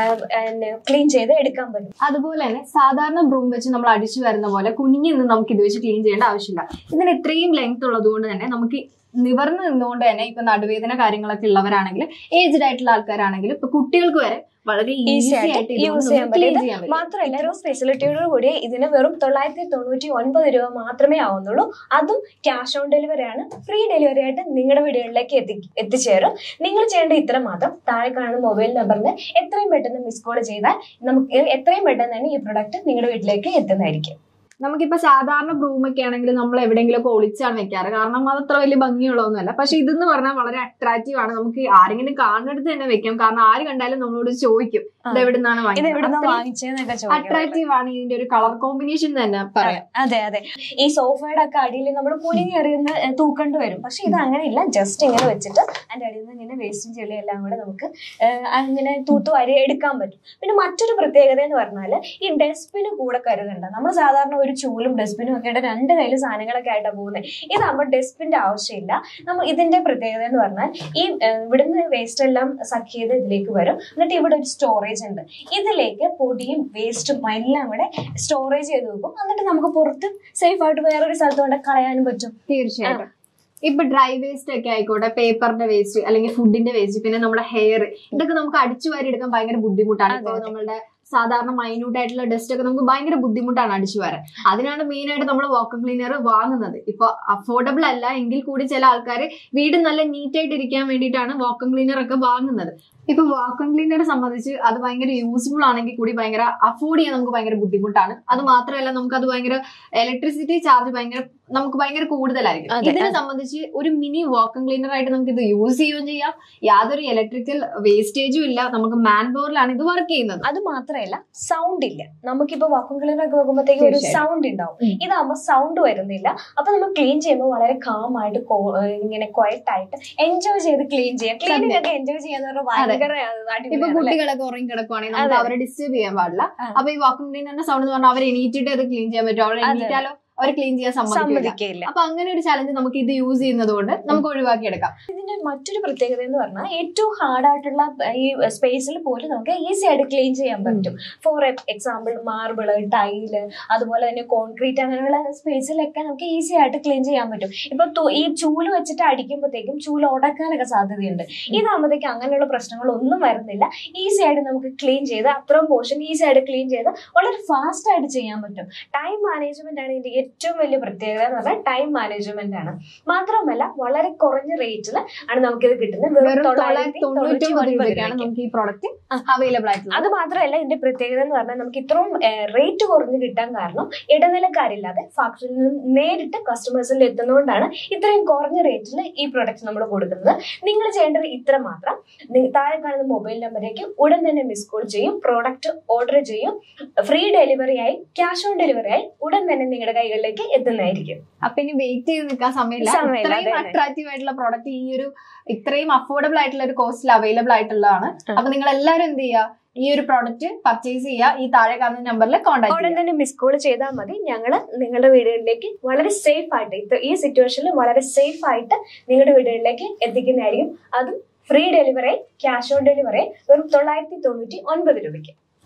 ക്ലീൻ ചെയ്ത് എടുക്കാൻ പറ്റും അതുപോലെ തന്നെ സാധാരണ ബ്രൂം വെച്ച് നമ്മൾ അടിച്ചു വരുന്ന പോലെ കുനിഞ്ഞു നിന്ന് നമുക്ക് ഇത് വെച്ച് ക്ലീൻ ചെയ്യേണ്ട ആവശ്യമില്ല ഇതിന് ഇത്രയും ലെങ്ത് ഉള്ളത് കൊണ്ട് തന്നെ നമുക്ക് നിവർന്ന് നിന്നുകൊണ്ട് തന്നെ ഇപ്പൊ നടുവേദന കാര്യങ്ങളൊക്കെ ഉള്ളവരാണെങ്കിൽ ഏജ്ഡ് ആയിട്ടുള്ള ആൾക്കാരാണെങ്കിൽ ഇപ്പൊ കുട്ടികൾക്ക് വരെ വളരെ ഈസി ആയിട്ട് യൂസ് ചെയ്യാൻ ക്ലീൻ പറ്റും ചെയ്യാൻ ഇത് പറ്റും മാത്രമല്ല ഒരു ഫെസിലിറ്റിയോട് കൂടി ഇതിന് വെറും തൊള്ളായിരത്തി തൊണ്ണൂറ്റി ഒൻപത് രൂപ മാത്രമേ ആവുന്നുള്ളൂ അതും ക്യാഷ് ഓൺ ഡെലിവറി ആണ് ഫ്രീ ഡെലിവറി ആയിട്ട് നിങ്ങളുടെ വീടുകളിലേക്ക് എത്തി എത്തിച്ചേരും നിങ്ങൾ ചെയ്യേണ്ട ഇത്ര മാത്രം താഴെ കാണുന്ന മൊബൈൽ നമ്പറിന് എത്രയും പെട്ടെന്ന് മിസ് കോൾ ചെയ്താൽ നമുക്ക് എത്രയും പെട്ടെന്ന് തന്നെ ഈ പ്രൊഡക്റ്റ് നിങ്ങളുടെ വീട്ടിലേക്ക് എത്തുന്നതായിരിക്കും നമുക്കിപ്പോ സാധാരണ ബ്രൂം ഒക്കെ ആണെങ്കിൽ നമ്മൾ എവിടെയെങ്കിലും ഒക്കെ ഒളിച്ചാണ് വെക്കാറ് കാരണം അത് അത്ര വലിയ ഭംഗിയുള്ളതൊന്നുമല്ല പക്ഷെ ഇതെന്ന് പറഞ്ഞാൽ വളരെ അട്രാക്റ്റീവ് ആണ് നമുക്ക് ആരെങ്കിലും കാണുന്നിടത്ത് തന്നെ വെക്കാം കാരണം ആര് കണ്ടാലും നമ്മളോട് ചോദിക്കും ഇത് എവിടെ നിന്നാണ് ഇത് എവിടുന്നാ വാങ്ങിയത് വാങ്ങിച്ചതെന്നൊക്കെ ചോദിക്കും അട്രാക്റ്റീവ് ആണ് ഇതിന്റെ ഒരു കളർ കോമ്പിനേഷൻ തന്നെ പറയാം അതെ അതെ ഈ സോഫയുടെ ഒക്കെ അടിയിൽ നമ്മൾ കുനിങ്ങി എറിയുന്ന ഏ, തൂക്കേണ്ടി വരും പക്ഷെ ഇത് അങ്ങനെയില്ല ജസ്റ്റ് ഇങ്ങനെ വെച്ചിട്ട് അതിന്റെ അടിയിൽ നിന്ന് ഇങ്ങനെ വേസ്റ്റും ചെളിയും എല്ലാം കൂടെ നമുക്ക് ഏ, അങ്ങനെ തൂത്തു വാരി എടുക്കാൻ പറ്റും പിന്നെ മറ്റൊരു പ്രത്യേകത എന്ന് പറഞ്ഞാൽ ഈ ഡസ്റ്റ്ബിന് കൂടെ കരുതണ്ട നമ്മൾ സാധാരണ ഒരു ചൂലും ഡസ്റ്റ്ബിനും ഒക്കെ ആയിട്ട് രണ്ട് കയ്യിൽ സാധനങ്ങളൊക്കെ ആയിട്ടാണ് പോകുന്നത് ഇതാകുമ്പോൾ ഡസ്റ്റ്ബിന്റെ ആവശ്യമില്ല നമ്മൾ ഇതിന്റെ പ്രത്യേകത എന്ന് പറഞ്ഞാൽ ഈ ഏ, ഇവിടുന്ന് വേസ്റ്റ് എല്ലാം സക്ക് ചെയ്ത് ഇതിലേക്ക് വരും എന്നിട്ട് ഇവിടെ ഒരു സ്റ്റോറേജ് ഉണ്ട് ഇതിലേക്ക് പൊടിയും വേസ്റ്റും എല്ലാം കൂടെ സ്റ്റോറേജ് ചെയ്ത് വെക്കും എന്നിട്ട് നമുക്ക് പുറത്ത് സേഫ് ആയിട്ട് വേറൊരു സ്ഥലത്ത് കൊണ്ട് കളയാനും പറ്റും തീർച്ചയായിട്ടും ഇപ്പൊ ഡ്രൈ വേസ്റ്റ് ഒക്കെ ആയിക്കോട്ടെ പേപ്പറിന്റെ വേസ്റ്റ് അല്ലെങ്കിൽ ഫുഡിന്റെ വേസ്റ്റ് പിന്നെ നമ്മുടെ ഹെയർ ഇതൊക്കെ നമുക്ക് അടിച്ചു വാരി എടുക്കാൻ ഭയങ്കര ബുദ്ധിമുട്ടാണ് ഇപ്പൊ നമ്മളുടെ സാധാരണ മൈന്യൂട്ട് ആയിട്ടുള്ള ഡസ്റ്റ് ഒക്കെ നമുക്ക് ഭയങ്കര ബുദ്ധിമുട്ടാണ് അടിച്ചു വരാൻ അതിനാണ് മെയിൻ ആയിട്ട് നമ്മൾ വാക്വം ക്ലീനർ വാങ്ങുന്നത് ഇപ്പൊ അഫോർഡബിൾ അല്ല എങ്കിൽ കൂടി ചില ആൾക്കാർ വീട് നല്ല നീറ്റ് ആയിട്ട് ഇരിക്കാൻ വേണ്ടിയിട്ടാണ് വാക്വം ക്ലീനർ ഒക്കെ വാങ്ങുന്നത് ഇപ്പൊ വാക്വം ക്ലീനറെ സംബന്ധിച്ച് അത് ഭയങ്കര യൂസ്ഫുൾ ആണെങ്കിൽ കൂടി ഭയങ്കര അഫോർഡ് ചെയ്യാൻ നമുക്ക് ഭയങ്കര ബുദ്ധിമുട്ടാണ് അത് മാത്രമല്ല നമുക്ക് അത് ഭയങ്കര ഇലക്ട്രിസിറ്റി ചാർജ് ഭയങ്കര നമുക്ക് ഭയങ്കര കൂടുതലായിരിക്കും അതെ, ഇതിനെ അതെ. സംബന്ധിച്ച് ഒരു മിനി വാക്വം ക്ലീനർ ആയിട്ട് നമുക്ക് ഇത് യൂസ് ചെയ്യുകയും ചെയ്യാം യാതൊരു ഇലക്ട്രിക്കൽ വേസ്റ്റേജും ഇല്ല നമുക്ക് മാൻ പവറിലാണ് ഇത് വർക്ക് ചെയ്യുന്നത് അത് മാത്രമല്ല സൗണ്ട് ഇല്ല നമുക്കിപ്പോ വാക്വം ക്ലീനർ ഒക്കെ വെക്കുമ്പോഴത്തേക്ക് ഒരു തീർച്ചയായും. സൗണ്ട് ഉണ്ടാവും ഇതാകുമ്പോൾ സൗണ്ട് വരുന്നില്ല അപ്പൊ നമ്മൾ ക്ലീൻ ചെയ്യുമ്പോൾ വളരെ കാം ആയിട്ട് കോ- ഏഹ് ഇങ്ങനെ ക്വയറ്റ് ആയിട്ട് എൻജോയ് ചെയ്ത് ക്ലീൻ ചെയ്യാം ക്ലീനിങ് ഒക്കെ എൻജോയ് ചെയ്യാന്ന് പറഞ്ഞാൽ ഭയങ്കര ഇപ്പൊ അടിപൊളിയാണ് അല്ലേ? കുട്ടികളൊക്കെ ഉറങ്ങി കിടക്കുവാണെങ്കിൽ നമുക്ക് അതെ. അവരെ ഡിസ്റ്റർബ് ചെയ്യാൻ പാടില്ല അപ്പൊ ഈ വാക്വം ക്ലീനറിന്റെ സൗണ്ട് എന്ന് പറഞ്ഞാൽ അവർ എണീറ്റിട്ട് അത് ക്ലീൻ ചെയ്യാൻ പറ്റും അവർ അതെ. എണീറ്റാലോ അവർ ക്ലീൻ ചെയ്യാൻ സമ്മതിക്കില്ല സമ്മതിക്കില്ല അപ്പൊ അങ്ങനെ ഒരു ചലഞ്ച് നമുക്ക് ഇത് യൂസ് ചെയ്യുന്നത് കൊണ്ട് നമുക്ക് ഒഴിവാക്കി എടുക്കാം ഇതിന്റെ മറ്റൊരു പ്രത്യേകത എന്ന് പറഞ്ഞാൽ ഏറ്റവും ഹാർഡ് ആയിട്ടുള്ള ഈ സ്പേസിൽ പോലും നമുക്ക് ഈസി ആയിട്ട് ക്ലീൻ ചെയ്യാൻ പറ്റും ഫോർ എക്സാമ്പിൾ മാർബിള് ടൈല് അതുപോലെ തന്നെ കോൺക്രീറ്റ് അങ്ങനെയുള്ള സ്പേസിലൊക്കെ നമുക്ക് ഈസി ആയിട്ട് ക്ലീൻ ചെയ്യാൻ പറ്റും ഇപ്പൊ തു- ഈ ചൂല് വെച്ചിട്ട് അടിക്കുമ്പോഴത്തേക്കും ചൂല് ഉടക്കാനൊക്കെ സാധ്യതയുണ്ട് ഇതാകുമ്പോഴത്തേക്കും അങ്ങനെയുള്ള പ്രശ്നങ്ങളൊന്നും വരുന്നില്ല ഈസി ആയിട്ട് നമുക്ക് ക്ലീൻ ചെയ്ത് അത്രയും പോർഷൻ ഈസി ആയിട്ട് ക്ലീൻ ചെയ്ത് വളരെ ഫാസ്റ്റ് ആയിട്ട് ചെയ്യാൻ പറ്റും ടൈം മാനേജ്മെന്റ് ആണ് ഇതിന്റെ ഏറ്റവും വലിയ പ്രത്യേകത എന്ന് പറഞ്ഞാൽ ടൈം മാനേജ്മെന്റ് ആണ് മാത്രമല്ല വളരെ കുറഞ്ഞ റേറ്റിൽ ആണ് നമുക്കിത് കിട്ടുന്നത് വെറും വെറും തൊള്ളായിരത്തി തൊള്ളായിരത്തി തൊണ്ണൂറ്റി തൊണ്ണൂറ്റി ഒൻപത് രൂപയ്ക്കാണ് രൂപയ്ക്ക് നമുക്ക് ഈ പ്രോഡക്റ്റ് അവൈലബിൾ ആയിട്ടുള്ളത് അത് മാത്രമല്ല ഇതിന്റെ പ്രത്യേകത എന്ന് പറഞ്ഞാൽ നമുക്ക് ഇത്രയും റേറ്റ് കുറഞ്ഞ് കിട്ടാൻ കാരണം ഇടനിലക്കാരില്ലാതെ ഫാക്ടറിയിൽ നിന്ന് നേരിട്ട് കസ്റ്റമേഴ്സിൽ എത്തുന്നതുകൊണ്ടാണ് ഇത്രയും കുറഞ്ഞ റേറ്റിൽ ഈ പ്രൊഡക്റ്റ് നമ്മൾ കൊടുക്കുന്നത് നിങ്ങൾ ചെയ്യേണ്ടത് ഇത്ര മാത്രം നി- താഴെ കാണുന്ന മൊബൈൽ നമ്പറിലേക്ക് ഉടൻ തന്നെ മിസ് കോൾ ചെയ്യും പ്രോഡക്റ്റ് ഓർഡർ ചെയ്യും ഫ്രീ ഡെലിവറി ആയി ക്യാഷ് ഓൺ ഡെലിവറി ആയി ഉടൻ തന്നെ നിങ്ങളുടെ കൈകളിലേക്ക് എത്തുന്നതായിരിക്കും അപ്പൊ ഇനി വെയിറ്റ് ചെയ്ത് നിൽക്കാൻ സമയമില്ല സമയമില്ല, ഇത്രയും അതെ, അതെ. അട്രാക്റ്റീവ് ആയിട്ടുള്ള പ്രോഡക്റ്റ് ഈ ഒരു ഇത്രയും അഫോർഡബിൾ ആയിട്ടുള്ള ഒരു കോസ്റ്റിൽ അവൈലബിൾ ആയിട്ടുള്ളതാണ് അപ്പൊ നിങ്ങൾ എല്ലാവരും എന്ത് ചെയ്യുക ഈ ഒരു പ്രോഡക്റ്റ് പർച്ചേസ് ചെയ്യുക ഈ താഴെ കാണുന്ന നമ്പറിൽ കോൺടാക്ട് ഉടൻ തന്നെ മിസ് കോൾ ചെയ്താൽ മതി ഞങ്ങൾ നിങ്ങളുടെ വീടുകളിലേക്ക് വളരെ സേഫ് ആയിട്ട് ഇത് ഈ സിറ്റുവേഷനിൽ വളരെ സേഫ് ആയിട്ട് നിങ്ങളുടെ വീടുകളിലേക്ക് എത്തിക്കുന്നതായിരിക്കും അതും free delivery cash on delivery വെറും തൊള്ളായിരത്തി തൊണ്ണൂറ്റി ഒൻപത് രൂപയ്ക്ക്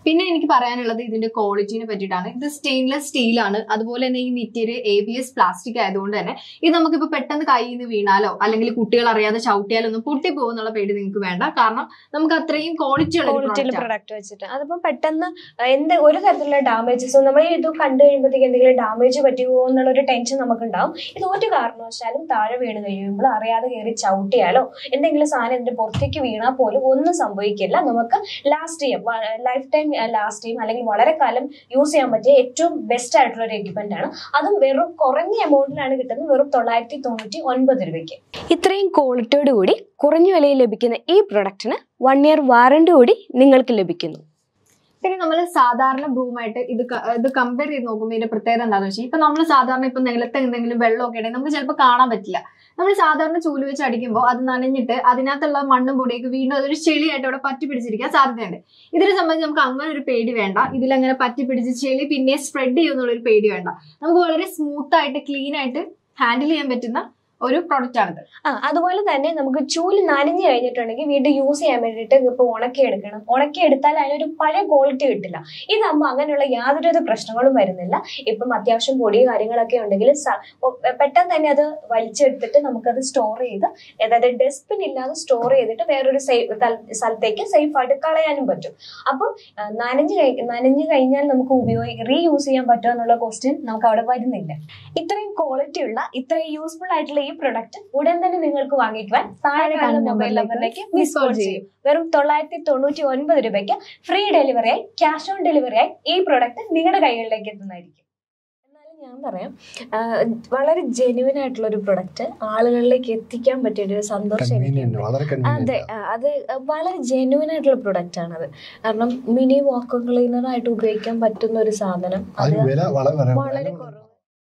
പിന്നെ എനിക്ക് പറയാനുള്ളത് ഇതിന്റെ ക്വാളിറ്റിനെ പറ്റിയിട്ടാണ് ഇത് സ്റ്റെയിൻലെസ് സ്റ്റീലാണ് അതുപോലെ തന്നെ ഈ material A B S plastic ആയതുകൊണ്ട് തന്നെ ഇത് നമുക്കിപ്പോൾ പെട്ടെന്ന് കയ്യിൽ നിന്ന് വീണാലോ അല്ലെങ്കിൽ കുട്ടികൾ അറിയാതെ ചവിട്ടിയാലോ ഒന്നും പൊട്ടി പോകുന്നുള്ള പേടി നിങ്ങൾക്ക് വേണ്ട കാരണം നമുക്ക് അത്രയും ക്വാളിറ്റി ഉള്ള ഒരു ക്വാളിറ്റിയിൽ product ആണ്. പ്രൊഡക്റ്റ് വെച്ചിട്ട് അതിപ്പോ പെട്ടെന്ന് എന്ത് ഒരു തരത്തിലുള്ള ഡാമേജസോ നമ്മൾ ഇത് കണ്ടു കഴിയുമ്പോഴത്തേക്ക് എന്തെങ്കിലും ഡാമേജ് പറ്റുമോ എന്നുള്ള ഒരു ടെൻഷൻ നമുക്കുണ്ടാവും ഇത് ഒരു കാരണവശാലും താഴെ വീണ് കഴിയുമ്പോൾ അറിയാതെ കയറി ചവിട്ടിയാലോ എന്തെങ്കിലും സാധനം ഇതിന്റെ പുറത്തേക്ക് വീണാൽ പോലും ഒന്നും സംഭവിക്കില്ല നമുക്ക് ലാസ്റ്റ് ചെയ്യാം ലൈഫ് ടൈം ലാസ്റ്റ് ചെയ്യും അല്ലെങ്കിൽ വളരെ കാലം യൂസ് ചെയ്യാൻ പറ്റിയ ഏറ്റവും ബെസ്റ്റ് ആയിട്ടുള്ള ഒരു എക്യുപ്മെന്റ് ആണ് അതും വെറും കുറഞ്ഞ എമൗണ്ടിലാണ് കിട്ടുന്നത് വെറും തൊള്ളായിരത്തി തൊണ്ണൂറ്റി ഒൻപത് രൂപയ്ക്ക് ഇത്രയും ക്വാളിറ്റിയോട് കൂടി കുറഞ്ഞ വിലയിൽ ലഭിക്കുന്ന ഈ പ്രൊഡക്റ്റിന് വൺ ഇയർ വാറണ്ടി കൂടി നിങ്ങൾക്ക് ലഭിക്കുന്നു പിന്നെ നമ്മൾ സാധാരണ ബ്രൂമായിട്ട് ഇത് ക- ഇത് കമ്പയർ ചെയ്ത് നോക്കുമ്പോൾ ഇതിന്റെ പ്രത്യേകത എന്താണെന്ന് വെച്ചാൽ ഇപ്പൊ നമ്മൾ സാധാരണ ഇപ്പൊ നിലത്ത് എന്തെങ്കിലും വെള്ളമൊക്കെ ഉണ്ടെങ്കിൽ നമുക്ക് ചിലപ്പോൾ കാണാൻ പറ്റില്ല നമ്മൾ സാധാരണ ചൂല് വെച്ച് അടിക്കുമ്പോൾ അത് നനഞ്ഞിട്ട് അതിനകത്തുള്ള മണ്ണും പൊടിയൊക്കെ വീണ്ടും അതൊരു ചെളിയായിട്ട് അവിടെ പറ്റി പിടിച്ചിരിക്കാൻ സാധ്യതയുണ്ട് ഇതിനെ സംബന്ധിച്ച് നമുക്ക് അങ്ങനെ ഒരു പേടി വേണ്ട ഇതിലങ്ങനെ പറ്റി പിടിച്ച് ചെളി പിന്നെ സ്പ്രെഡ് ചെയ്യുന്നുള്ള ഒരു പേടി വേണ്ട നമുക്ക് വളരെ സ്മൂത്ത് ആയിട്ട് ക്ലീൻ ആയിട്ട് ഹാൻഡിൽ ചെയ്യാൻ പറ്റുന്ന ഒരു പ്രൊഡക്റ്റ് ആണിത് ആ അതുപോലെ തന്നെ നമുക്ക് ചൂല് നനഞ്ഞു കഴിഞ്ഞിട്ടുണ്ടെങ്കിൽ വീണ്ടും യൂസ് ചെയ്യാൻ വേണ്ടിയിട്ട് ഇപ്പൊ ഉണക്കി എടുക്കണം ഉണക്കി എടുത്താൽ അതിനൊരു പഴയ ക്വാളിറ്റി കിട്ടില്ല ഇതാകുമ്പോൾ അങ്ങനെയുള്ള യാതൊരുവിധ പ്രശ്നങ്ങളും വരുന്നില്ല ഇപ്പം അത്യാവശ്യം പൊടി കാര്യങ്ങളൊക്കെ ഉണ്ടെങ്കിൽ സ- ഒ- പെട്ടെന്ന് തന്നെ അത് വലിച്ചെടുത്തിട്ട് നമുക്കത് സ്റ്റോർ ചെയ്ത് അതായത് ഡസ്റ്റ്ബിൻ ഇല്ലാതെ സ്റ്റോർ ചെയ്തിട്ട് വേറൊരു സേഫ് സ്ഥലത്തേക്ക് സേഫ് ആയിട്ട് കളയാനും പറ്റും അപ്പം ആ, നനഞ്ഞു കഴി നനഞ്ഞു കഴിഞ്ഞാൽ നമുക്ക് ഉപയോഗി റീയൂസ് ചെയ്യാൻ പറ്റുമോ എന്നുള്ള ക്വസ്റ്റ്യൻ നമുക്ക് അവിടെ വരുന്നില്ല ഇത്രയും ക്വാളിറ്റി ഉള്ള ഇത്രയും യൂസ്ഫുൾ ആയിട്ടുള്ള ഈ പ്രൊഡക്റ്റ് ഉടൻ തന്നെ നിങ്ങൾക്ക് വാങ്ങിക്കുവാൻ താഴെ കാണുന്ന മൊബൈൽ നമ്പറിലേക്ക് മിസ് കോൾ ചെയ്യും വെറും തൊള്ളായിരത്തി തൊണ്ണൂറ്റി ഒൻപത് രൂപയ്ക്ക് ഫ്രീ ഡെലിവറിയായി ക്യാഷ് ഓൺ ഡെലിവറിയായി ഈ പ്രൊഡക്റ്റ് നിങ്ങളുടെ കൈകളിലേക്ക് എത്തുന്നതായിരിക്കും എന്നാലും ഞാൻ പറയാം ആ, വളരെ ജെന്യൂൻ ആയിട്ടുള്ള ഒരു പ്രൊഡക്റ്റ് ആളുകളിലേക്ക് എത്തിക്കാൻ പറ്റിയ ഒരു സന്തോഷം കൺവീനിയന്റ് എനിക്കുണ്ട് വളരെ അതെ കൺവീനിയന്റ് ആ, അത് വളരെ ജെന്യൂൻ ആയിട്ടുള്ള പ്രൊഡക്റ്റ് ആണത് കാരണം മിനി വാക്വം ക്ലീനർ ആയിട്ട് ഉപയോഗിക്കാൻ പറ്റുന്ന ഒരു സാധനം അത് അതിന് വില വളരെ വളരെ വളരെ കുറവ്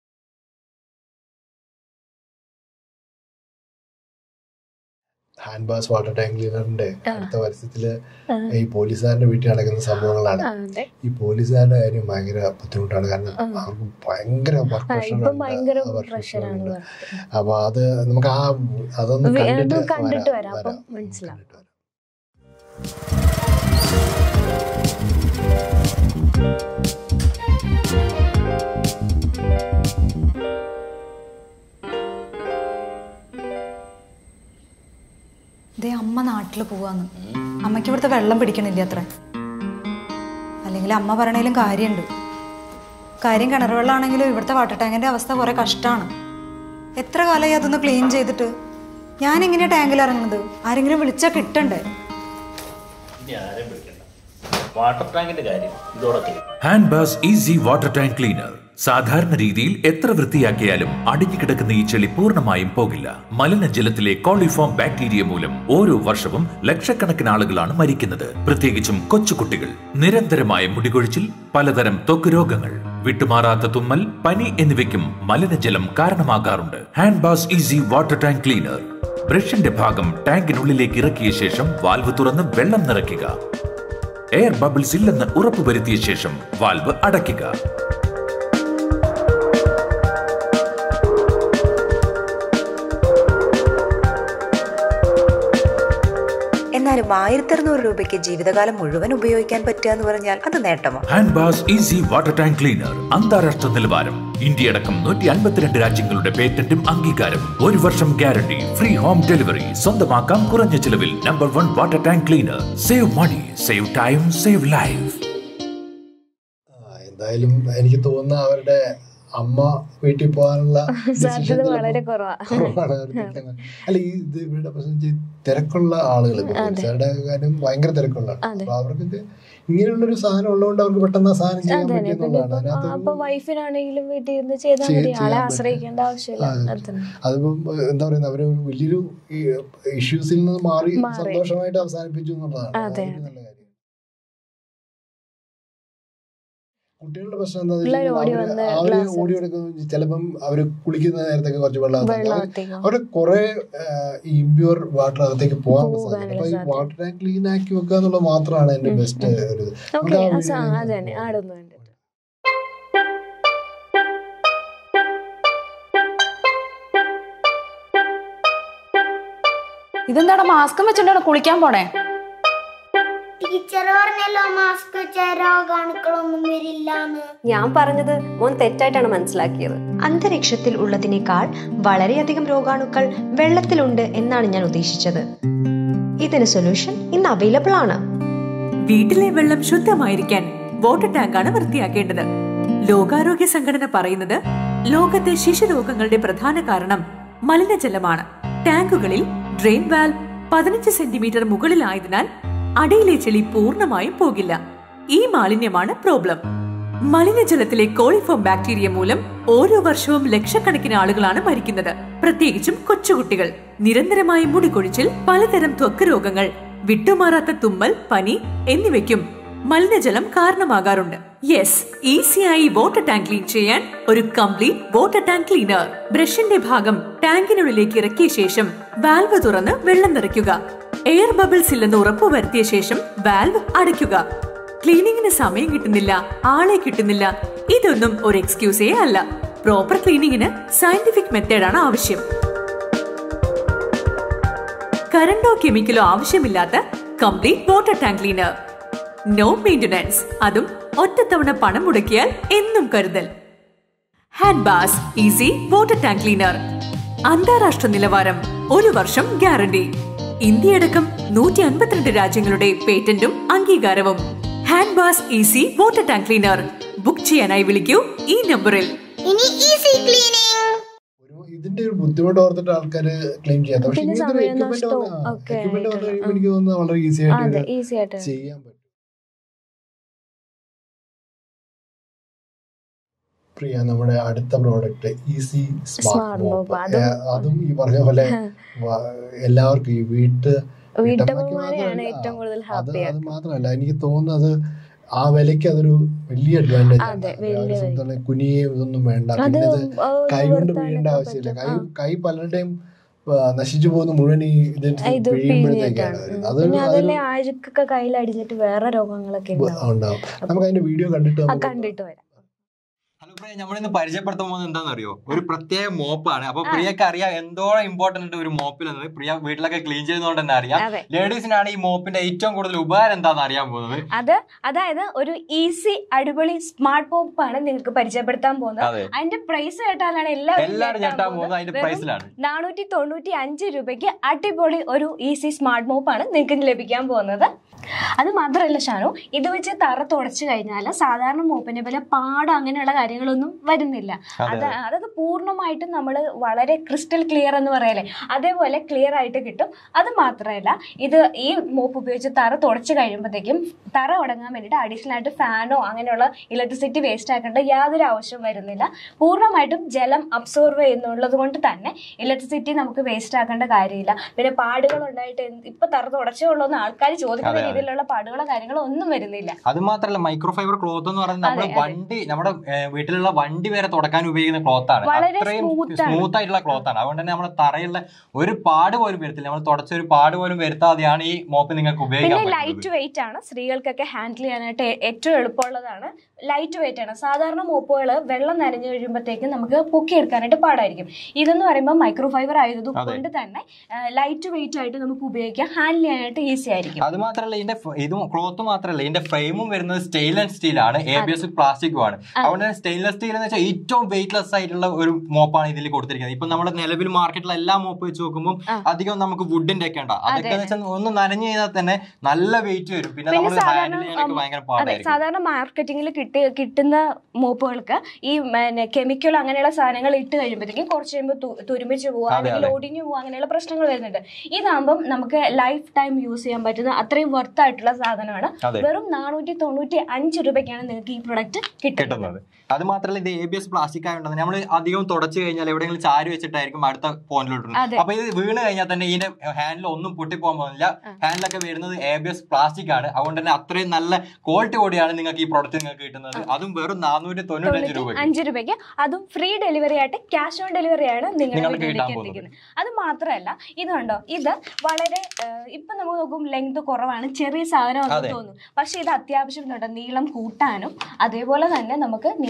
ഹാൻഡ് ബാസ് വാട്ടർ ടാങ്ക് ക്ലീനറിന്റെ ആ. അടുത്ത പരസ്യത്തില് ആ. ഈ പോലീസുകാരന്റെ വീട്ടിൽ നടക്കുന്ന സംഭവങ്ങളാണ് ആ, അതെ ഈ പോലീസുകാരുടെ കാര്യം ഭയങ്കര ബുദ്ധിമുട്ടാണ് കാരണം ആ. അവർക്ക് ഭയങ്കര വർക്ക് ആ, പ്രഷർ ഇപ്പം ഭയങ്കര വർക്ക് പ്രഷറാണ് പ്രഷർ അപ്പൊ അത് നമുക്ക് ആ അതൊന്ന് അത് കണ്ടിട്ട് കണ്ടിട്ട് വരാം വരാം അപ്പം വരാം മനസ്സിലാവും ദേ അമ്മ നാട്ടിൽ പോവാന്ന് അമ്മയ്ക്ക് ഇവിടുത്തെ വെള്ളം പിടിക്കണില്ല അത്ര അല്ലെങ്കിൽ അമ്മ പറയണേലും കാര്യമുണ്ട് കാര്യം കിണർ വെള്ളമാണെങ്കിലും ഇവിടുത്തെ വാട്ടർ ടാങ്കിന്റെ അവസ്ഥ കുറെ കഷ്ടമാണ് എത്ര കാലമായി അതൊന്ന് ക്ലീൻ ചെയ്തിട്ട് ഞാൻ എങ്ങനെയാ ടാങ്കിൽ ഇറങ്ങുന്നത് ആരെങ്കിലും വിളിച്ചാൽ കിട്ടണ്ടേ വാട്ടർ ടാങ്കിന്റെ കാര്യം ഇതോടൊക്കെ hand bass easy water tank cleaner സാധാരണ രീതിയിൽ എത്ര വൃത്തിയാക്കിയാലും അടിഞ്ഞുകിടക്കുന്ന ഈ ചെളി പൂർണ്ണമായും പോകില്ല മലിനജലത്തിലെ കോളിഫോം ബാക്ടീരിയ മൂലം ഓരോ വർഷവും ലക്ഷക്കണക്കിന് ആളുകളാണ് മരിക്കുന്നത് പ്രത്യേകിച്ചും കൊച്ചുകുട്ടികൾ നിരന്തരമായ മുടികൊഴിച്ചിൽ പലതരം ത്വക്ക് രോഗങ്ങൾ വിട്ടുമാറാത്ത തുമ്മൽ പനി എന്നിവയ്ക്കും മലിനജലം കാരണമാകാറുണ്ട് hand bass easy water tank cleaner ബ്രഷിന്റെ ഭാഗം ടാങ്കിനുള്ളിലേക്ക് ഇറക്കിയ ശേഷം വാൽവ് തുറന്ന് വെള്ളം നിറയ്ക്കുക എയർ ബബിൾസ് ഇല്ലെന്ന് ഉറപ്പുവരുത്തിയ ശേഷം വാൽവ് അടയ്ക്കുക എന്നാലും ആയിരത്തി അറുന്നൂറ് രൂപയ്ക്ക് ജീവിതകാലം മുഴുവൻ ഉപയോഗിക്കാൻ പറ്റുക എന്ന് പറഞ്ഞാൽ അത് നേട്ടമോ hand bass easy water tank cleaner അന്താരാഷ്ട്ര നിലവാരം ഇന്ത്യയടക്കം നൂറ്റി അൻപത്തിരണ്ട് രാജ്യങ്ങളുടെ പേറ്റന്റും അംഗീകാരം ഒരു വർഷം ഗ്യാരണ്ടി ഫ്രീ ഹോം ഡെലിവറി സ്വന്തമാക്കാം കുറഞ്ഞ ചിലവിൽ number one water tank cleaner save money save time save life എന്തായാലും എനിക്ക് തോന്നുന്ന അവരുടെ അമ്മ വീട്ടിൽ പോകാനുള്ള സാധ്യത decision വളരെ ചിലപ്പോൾ കുറവാ കുറവാണ് അവർ തെറ്റുന്നത്. അല്ല ഈ ഇത് ഇവരുടെ പ്രശ്നം വെച്ചാൽ ഈ തിരക്കുള്ള ആളുകൾ ഇപ്പൊ അതെ. പോലീസുകാരുടെ കാര്യം ഭയങ്കര തിരക്കുള്ളതാണ് അതെ. അപ്പൊ അവർക്കൊക്കെ ഇങ്ങനെയുള്ളൊരു സാധനം ഉള്ളതുകൊണ്ട് അവർക്ക് പെട്ടെന്ന് ആ സാധനം ചെയ്യാൻ അതന്നെ പിന്നെ പറ്റുന്നുള്ളതാണ് ഇപ്പം അതിനകത്ത് അപ്പൊ വൈഫിനാണെങ്കിലും വീട്ടിൽ ഇരുന്ന് ചെയ്താൽ ചെയ്യ- മതി ആളെ ചെയ്യാൻ ആശ്രയിക്കേണ്ട ആവശ്യമില്ല അതെ. അത് തന്നെ അതിപ്പം ഏഹ്, എന്താ പറയുന്നത് അവര് ഒരു വലിയൊരു ഇഷ്യൂസിൽ നിന്ന് മാറി മാറി. സന്തോഷമായിട്ട് അവസാനിപ്പിച്ചു എന്നുള്ളതാണ് അതെ അതൊരു നല്ല കാര്യം കുട്ടികളുടെ പ്രശ്നം എന്താ പിള്ളേര് ഓടി വന്ന് അവര് glass ഓടി എടുക്കുന്ന ചിലപ്പം അവര് കുളിക്കുന്ന നേരത്തൊക്കെ കുറച്ച് വെള്ളം അകത്താക്കും. വെള്ളം അവര് അകത്തേക്ക് അവര് കുറെ ഇമ്പ്യൂർ വാട്ടർ അകത്തേക്ക് പോകാനുള്ള പോകാനുള്ള സാധ്യത അപ്പൊ ഈ സാധ്യത. വാട്ടർ ടാങ്ക് ക്ലീൻ ആക്കി വെക്കുക എന്നുള്ളത് മാത്രമാണ് എന്റെ ബെസ്റ്റ് ഒരു ഇത് ഓക്കെ നമുക്ക് ആ വീഡിയോ അത് തന്നെ ആടൊന്നും വേണ്ട ഇതെന്താണ് മാസ്കും വെച്ചിട്ടാണ് കുളിക്കാൻ പോണേ ടീച്ചർ പറഞ്ഞല്ലോ മാസ്ക് വെച്ചാൽ രോഗാണുക്കളൊന്നും വരില്ലാന്ന് ഞാൻ പറഞ്ഞത് മോൻ തെറ്റായിട്ടാണ് മനസ്സിലാക്കിയത് അന്തരീക്ഷത്തിൽ ഉള്ളതിനേക്കാൾ വളരെയധികം രോഗാണുക്കൾ വെള്ളത്തിലുണ്ട് എന്നാണ് ഞാൻ ഉദ്ദേശിച്ചത് ഇതിന് സൊല്യൂഷൻ ഇന്ന് അവൈലബിൾ ആണ് വീട്ടിലെ വെള്ളം ശുദ്ധമായിരിക്കാൻ വാട്ടർ ടാങ്കാണ് വൃത്തിയാക്കേണ്ടത് ലോകാരോഗ്യ സംഘടന പറയുന്നത് ലോകത്തെ ശിശുരോഗങ്ങളുടെ പ്രധാന കാരണം മലിനജലമാണ് ടാങ്കുകളിൽ ഡ്രെയിൻ വാൽ പതിനഞ്ച് സെന്റിമീറ്റർ മുകളിലായതിനാൽ അടിയിലെ ചെളി പൂർണ്ണമായും പോകില്ല ഈ മാലിന്യമാണ് പ്രോബ്ലം മലിനജലത്തിലെ കോളിഫോം ബാക്ടീരിയ മൂലം ഓരോ വർഷവും ലക്ഷക്കണക്കിന് ആളുകളാണ് മരിക്കുന്നത് പ്രത്യേകിച്ചും കൊച്ചുകുട്ടികൾ നിരന്തരമായ മുടികൊഴിച്ചിൽ പലതരം ത്വക്ക് രോഗങ്ങൾ വിട്ടുമാറാത്ത തുമ്മൽ പനി എന്നിവയ്ക്കും മലിനജലം കാരണമാകാറുണ്ട് യെസ് ഈസിയായി വാട്ടർ ടാങ്ക് ക്ലീൻ ചെയ്യാൻ ഒരു കംപ്ലീറ്റ് വാട്ടർ ടാങ്ക് ക്ലീനർ ബ്രഷിന്റെ ഭാഗം ടാങ്കിനുള്ളിലേക്ക് ഇറക്കിയ ശേഷം വാൽവ് തുറന്ന് വെള്ളം നിറയ്ക്കുക എയർ ബബിൾസ് ഇല്ലെന്ന് ഉറപ്പുവരുത്തിയ ശേഷം വാൽവ് അടയ്ക്കുക ക്ലീനിങ്ങിന് സമയം കിട്ടുന്നില്ല ആളെ കിട്ടുന്നില്ല ഇതൊന്നും ഒരു എക്സ്ക്യൂസേ അല്ല പ്രോപ്പർ ക്ലീനിങ്ങിന് സയന്റിഫിക് മെത്തേഡാണ് ആവശ്യം കറണ്ടോ കെമിക്കലോ ആവശ്യമില്ലാത്ത complete water tank cleaner no maintenance അതും ഒറ്റത്തവണ പണം മുടക്കിയാൽ എന്നും കരുതൽ hand bass easy water tank cleaner അന്താരാഷ്ട്ര നിലവാരം ഒരു വർഷം ഗ്യാരണ്ടി ഇന്ത്യയടക്കം നൂറ്റി അൻപത്തിരണ്ട് രാജ്യങ്ങളുടെ പേറ്റന്റും അംഗീകാരവും hand bass easy water tank cleaner book ചെയ്യാനായി വിളിക്കൂ ഈ നമ്പറിൽ ഇനി ഈസി ക്ലീനിങ് ഇതിന്റെ ഒരു ബുദ്ധിമുട്ട് ഓർത്തിട്ട് ആൾക്കാർ ക്ലെയിം ചെയ്യാത്ത പക്ഷെ പിന്നെ ഇങ്ങനത്തെ സമയം എക്യുപ്മെന്റ് നഷ്ടവും ഒക്കെ എക്യുപ്മെന്റ് വന്നു ആയിട്ട്. കഴിയുമ്പോൾ എനിക്ക് തോന്നുന്നത് വളരെ ഈസി ആയിട്ട് അതെ ഇത് ഈസി ആയിട്ട് ചെയ്യാൻ പറ്റും പ്രിയ നമ്മുടെ അടുത്ത product easy smart Smart mop. Mop അതും- അതും ഈ പറഞ്ഞ പോലെ വ- എല്ലാവർക്കും ഈ വീട്ട് വീട്ടമ്മയ്ക്ക് വീട്ടമ്മമാരെയാണ് മാത്രമല്ല, ഏറ്റവും കൂടുതൽ അത് ഹാപ്പി അത് മാത്രമല്ല എനിക്ക് തോന്നുന്നത് ആ വിലയ്ക്ക് അതൊരു വലിയ അഡ്വാൻറ്റേജ് ആണ് അതെ, ആ വലിയ ഒരു വില. സംസ്ഥാനം കുനിയും ഇതൊന്നും വേണ്ട അത് പിന്നെ ഇത് ആ, കൈ കൊണ്ട് നിവർത്താനൊക്കെ പിഴിയേണ്ട ആവശ്യമില്ല കൈ പറ്റും. കൈ പലരുടെയും ആ, നശിച്ചു പോകുന്ന മുഴുവൻ ഈ ഇതിന് ഇത് പിഴിയുമ്പോഴത്തേക്കാണ് പിഴിഞ്ഞിട്ടാണ് വരുന്നത്. അതൊരു പിന്നെ അതൊരു അതല്ലേ ആഴ്ചക്കൊക്കെ കയ്യിൽ അടിഞ്ഞിട്ട് വേറെ രോഗങ്ങളൊക്കെ ഉണ്ടാവും ഉണ്ടാവും നമുക്ക് അതിന്റെ വീഡിയോ കണ്ടിട്ട് ആ നമുക്ക് കണ്ടിട്ട് വരാം നമ്മളിന്ന് പരിചയപ്പെടുത്താൻ പോകുന്നത് എന്താണെന്നറിയോ ഒരു പ്രത്യേക മോപ്പാണ് അപ്പൊ പ്രിയക്ക് അറിയാം എന്തോളം ഇമ്പോർട്ടന്റ് ഒരു മോപ്പിലെന്ന് പ്രിയ വീട്ടിലൊക്കെ ക്ലീൻ ചെയ്യുന്നതുകൊണ്ട് തന്നെ അറിയാം അതെ. ലേഡീസിനാണ് ഈ മോപ്പിന്റെ ഏറ്റവും കൂടുതൽ ഉപകാരം എന്താണെന്ന് അറിയാൻ പോകുന്നത് അത് അതായത് ഒരു ഈസി അടിപൊളി സ്മാർട്ട് പോപ്പ് ആണ് നിങ്ങൾക്ക് പരിചയപ്പെടുത്താൻ പോകുന്നത് അതെ. അതിന്റെ പ്രൈസ് കേട്ടാലാണ് എല്ലാവരും എല്ലാവരും ഞെട്ടാൻ പോകുന്നത് അതിന്റെ പ്രൈസിലാണ് നാനൂറ്റി തൊണ്ണൂറ്റി അഞ്ച് രൂപയ്ക്ക് അടിപൊളി ഒരു ഈസി സ്മാർട്ട് മോപ്പ് ആണ് നിങ്ങൾക്ക് ലഭിക്കാൻ പോകുന്നത് അത് മാത്രമല്ല ഷാനു ഇത് വെച്ച് തറ തുടച്ചു കഴിഞ്ഞാൽ സാധാരണ മോപ്പിനെ പോലെ പാട അങ്ങനെയുള്ള കാര്യങ്ങളൊന്നും വരുന്നില്ല അതെ, അത് അതെ. അതൊക്കെ പൂർണ്ണമായിട്ടും നമ്മൾ വളരെ ക്രിസ്റ്റൽ ക്ലിയർ എന്ന് പറയല്ലേ അതേപോലെ ക്ലിയർ ആയിട്ട് കിട്ടും അത് മാത്രമല്ല ഇത് ഈ മോപ്പ് ഉപയോഗിച്ച് തറ തുടച്ചു കഴിയുമ്പോഴത്തേക്കും തറ ഉടങ്ങാൻ വേണ്ടിയിട്ട് അഡീഷണൽ ആയിട്ട് ഫാനോ അങ്ങനെയുള്ള ഇലക്ട്രിസിറ്റി വേസ്റ്റ് ആക്കേണ്ട യാതൊരു ആവശ്യവും വരുന്നില്ല പൂർണ്ണമായിട്ടും ജലം അബ്സോർവ് ചെയ്യുന്നുള്ളത് കൊണ്ട് തന്നെ ഇലക്ട്രിസിറ്റി നമുക്ക് വേസ്റ്റ് ആക്കേണ്ട കാര്യമില്ല പിന്നെ പാടുകൾ ഉണ്ടായിട്ട് എന്ത് ഇപ്പൊ തറ തുടച്ചേ ഉള്ളൂ എന്ന് ആൾക്കാർ ചോദിക്കുന്ന അതെ, അതെ. രീതിയിലുള്ള പാടുകളോ കാര്യങ്ങളോ ഒന്നും വരുന്നില്ല അത് മാത്രമല്ല മൈക്രോ ഫൈബർ ക്ലോത്ത് എന്ന് പറയുന്നത് നമ്മുടെ അതെ, അതെ. വണ്ടി നമ്മുടെ ഏഹ്, വീട്ടിലുള്ള വണ്ടി വരെ തുടക്കാൻ ഉപയോഗിക്കുന്ന ക്ലോത്ത് ആണ് വളരെ അത്രയും smooth ആണ്. സ്മൂത്ത് ആയിട്ടുള്ള ക്ലോത്ത് ആണ് അതുകൊണ്ട് തന്നെ നമ്മുടെ തറയുള്ള ഒരു പാട് പോലും വരത്തില്ല നമ്മൾ തുടച്ച ഒരു പാട് പോലും വരുത്താതെയാണ് ഈ മോപ്പ് നിങ്ങൾക്ക് ഉപയോഗിക്കാൻ പിന്നെ പറ്റുന്നത് ലൈറ്റ് വെയിറ്റ് ആണ് സ്ത്രീകൾക്കൊക്കെ ഹാൻഡിൽ ചെയ്യാനായിട്ട് ഏ- ഏറ്റവും എളുപ്പമുള്ളതാണ് ലൈറ്റ് വെയിറ്റ് ആണ് സാധാരണ മോപ്പുകൾ വെള്ളം നനഞ്ഞു കഴിയുമ്പോഴത്തേക്കും നമുക്ക് പൊക്കിയെടുക്കാനായിട്ട് പാടായിരിക്കും ഇതെന്ന് പറയുമ്പോൾ മൈക്രോ ഫൈബർ ആയത് അതെ. കൊണ്ട് തന്നെ ലൈറ്റ് വെയിറ്റ് ആയിട്ട് നമുക്ക് ഉപയോഗിക്കാം ഹാൻഡിൽ ചെയ്യാനായിട്ട് ഈസി ആയിരിക്കും അത് മാത്രമല്ല ഇതിന്റെ ഫ- ഇതും ക്ലോത്ത് മാത്രമല്ല ഇതിന്റെ ഫ്രെയിമും വരുന്നത് സ്റ്റെയിൻലെസ് സ്റ്റീൽ ആണ് എ ബി എസ് പ്ലാസ്റ്റിക്കും ആണ് അതുകൊണ്ട് തന്നെ സ്റ്റെയിൻലെസ് സ്റ്റീൽ എന്ന് വെച്ചാൽ ഏറ്റവും വെയിറ്റ്ലെസ് ആയിട്ടുള്ള ഒരു മോപ്പാണ് ഇതിൽ കൊടുത്തിരിക്കുന്നത് ഇപ്പൊ നമ്മുടെ നിലവിൽ മാർക്കറ്റിലെ എല്ലാ മോപ്പ് വെച്ച് നോക്കുമ്പോൾ അധികം നമുക്ക് വുഡിന്റെ ഒക്കെ ഉണ്ടാവും അതൊക്കെ എന്ന് വെച്ചാൽ ഒന്ന് നനഞ്ഞു കഴിഞ്ഞാൽ തന്നെ നല്ല വെയിറ്റ് വരും പിന്നെ പിന്നെ നമ്മൾ സാധാരണ ഹാൻഡിൽ ചെയ്യാനൊക്കെ ഭയങ്കര അതെ പാടായിരിക്കും സാധാരണ മാർക്കറ്റിംഗിൽ കിട്ടി കിട്ടുന്ന മോപ്പുകൾക്ക് ഈ കെമിക്കൽ അങ്ങനെയുള്ള സാധനങ്ങൾ ഇട്ട് കഴിയുമ്പോഴത്തേക്കും കുറച്ച് കഴിയുമ്പോൾ തു- തുരുമ്പിച്ച് പോവുക അതെ, അല്ലെങ്കിൽ അതെ. ഒടിഞ്ഞു പോവുക അങ്ങനെയുള്ള പ്രശ്നങ്ങൾ വരുന്നുണ്ട് ഇതാകുമ്പം നമുക്ക് ലൈഫ് ടൈം യൂസ് ചെയ്യാൻ പറ്റുന്ന അത്രയും വർത്ത് ആയിട്ടുള്ള സാധനമാണ് അതെ. വെറും നാനൂറ്റി തൊണ്ണൂറ്റി അഞ്ച് രൂപയ്ക്കാണ് നിങ്ങൾക്ക് ഈ പ്രൊഡക്റ്റ് കിട്ടുന്നത് കിട്ടുന്നത് അത് മാത്രമല്ല ഇത് എ ബി എസ് പ്ലാസ്റ്റിക് ആയതുകൊണ്ട് നമ്മൾ അധികം തുടച്ചു കഴിഞ്ഞാൽ എവിടെയെങ്കിലും ചാരി വെച്ചിട്ടായിരിക്കും അടുത്ത പോയിന്റിലോട്ട് അതെ. അപ്പൊ ഇത് വീണ് കഴിഞ്ഞാൽ തന്നെ ഇതിന്റെ ഹാൻഡിൽ ഒന്നും പൊട്ടിപ്പോകാൻ പോകുന്നില്ല ഹാൻഡിലൊക്കെ വരുന്നത് എ ബി എസ് പ്ലാസ്റ്റിക് ആണ് അതുകൊണ്ട് തന്നെ അത്രയും നല്ല ക്വാളിറ്റി കൂടിയാണ് നിങ്ങൾക്ക് ഈ പ്രോഡക്റ്റ് നിങ്ങൾക്ക് കിട്ടുന്നത് അതും വെറും നാനൂറ്റി തൊണ്ണൂറ്റഞ്ച് രൂപ അഞ്ച് രൂപയ്ക്ക് അതും ഫ്രീ ഡെലിവറി ആയിട്ട് ക്യാഷ് ഓൺ ഡെലിവറി ആണ് നിങ്ങളുടെ നിങ്ങൾക്ക് കിട്ടാൻ വീട്ടിലേക്ക് എത്തിക്കുന്നത് അത് മാത്രമല്ല ഇതുണ്ടോ ഇത് വളരെ ഏഹ്, ഇപ്പൊ നമുക്ക് നോക്കും ലെങ്ത് കുറവാണ് ചെറിയ സാധനം അതെ. എന്ന് തോന്നും പക്ഷെ ഇത് അത്യാവശ്യം ഇതുണ്ട് നീളം കൂട്ടാനും അതേപോലെ തന്നെ നമുക്ക് നീളം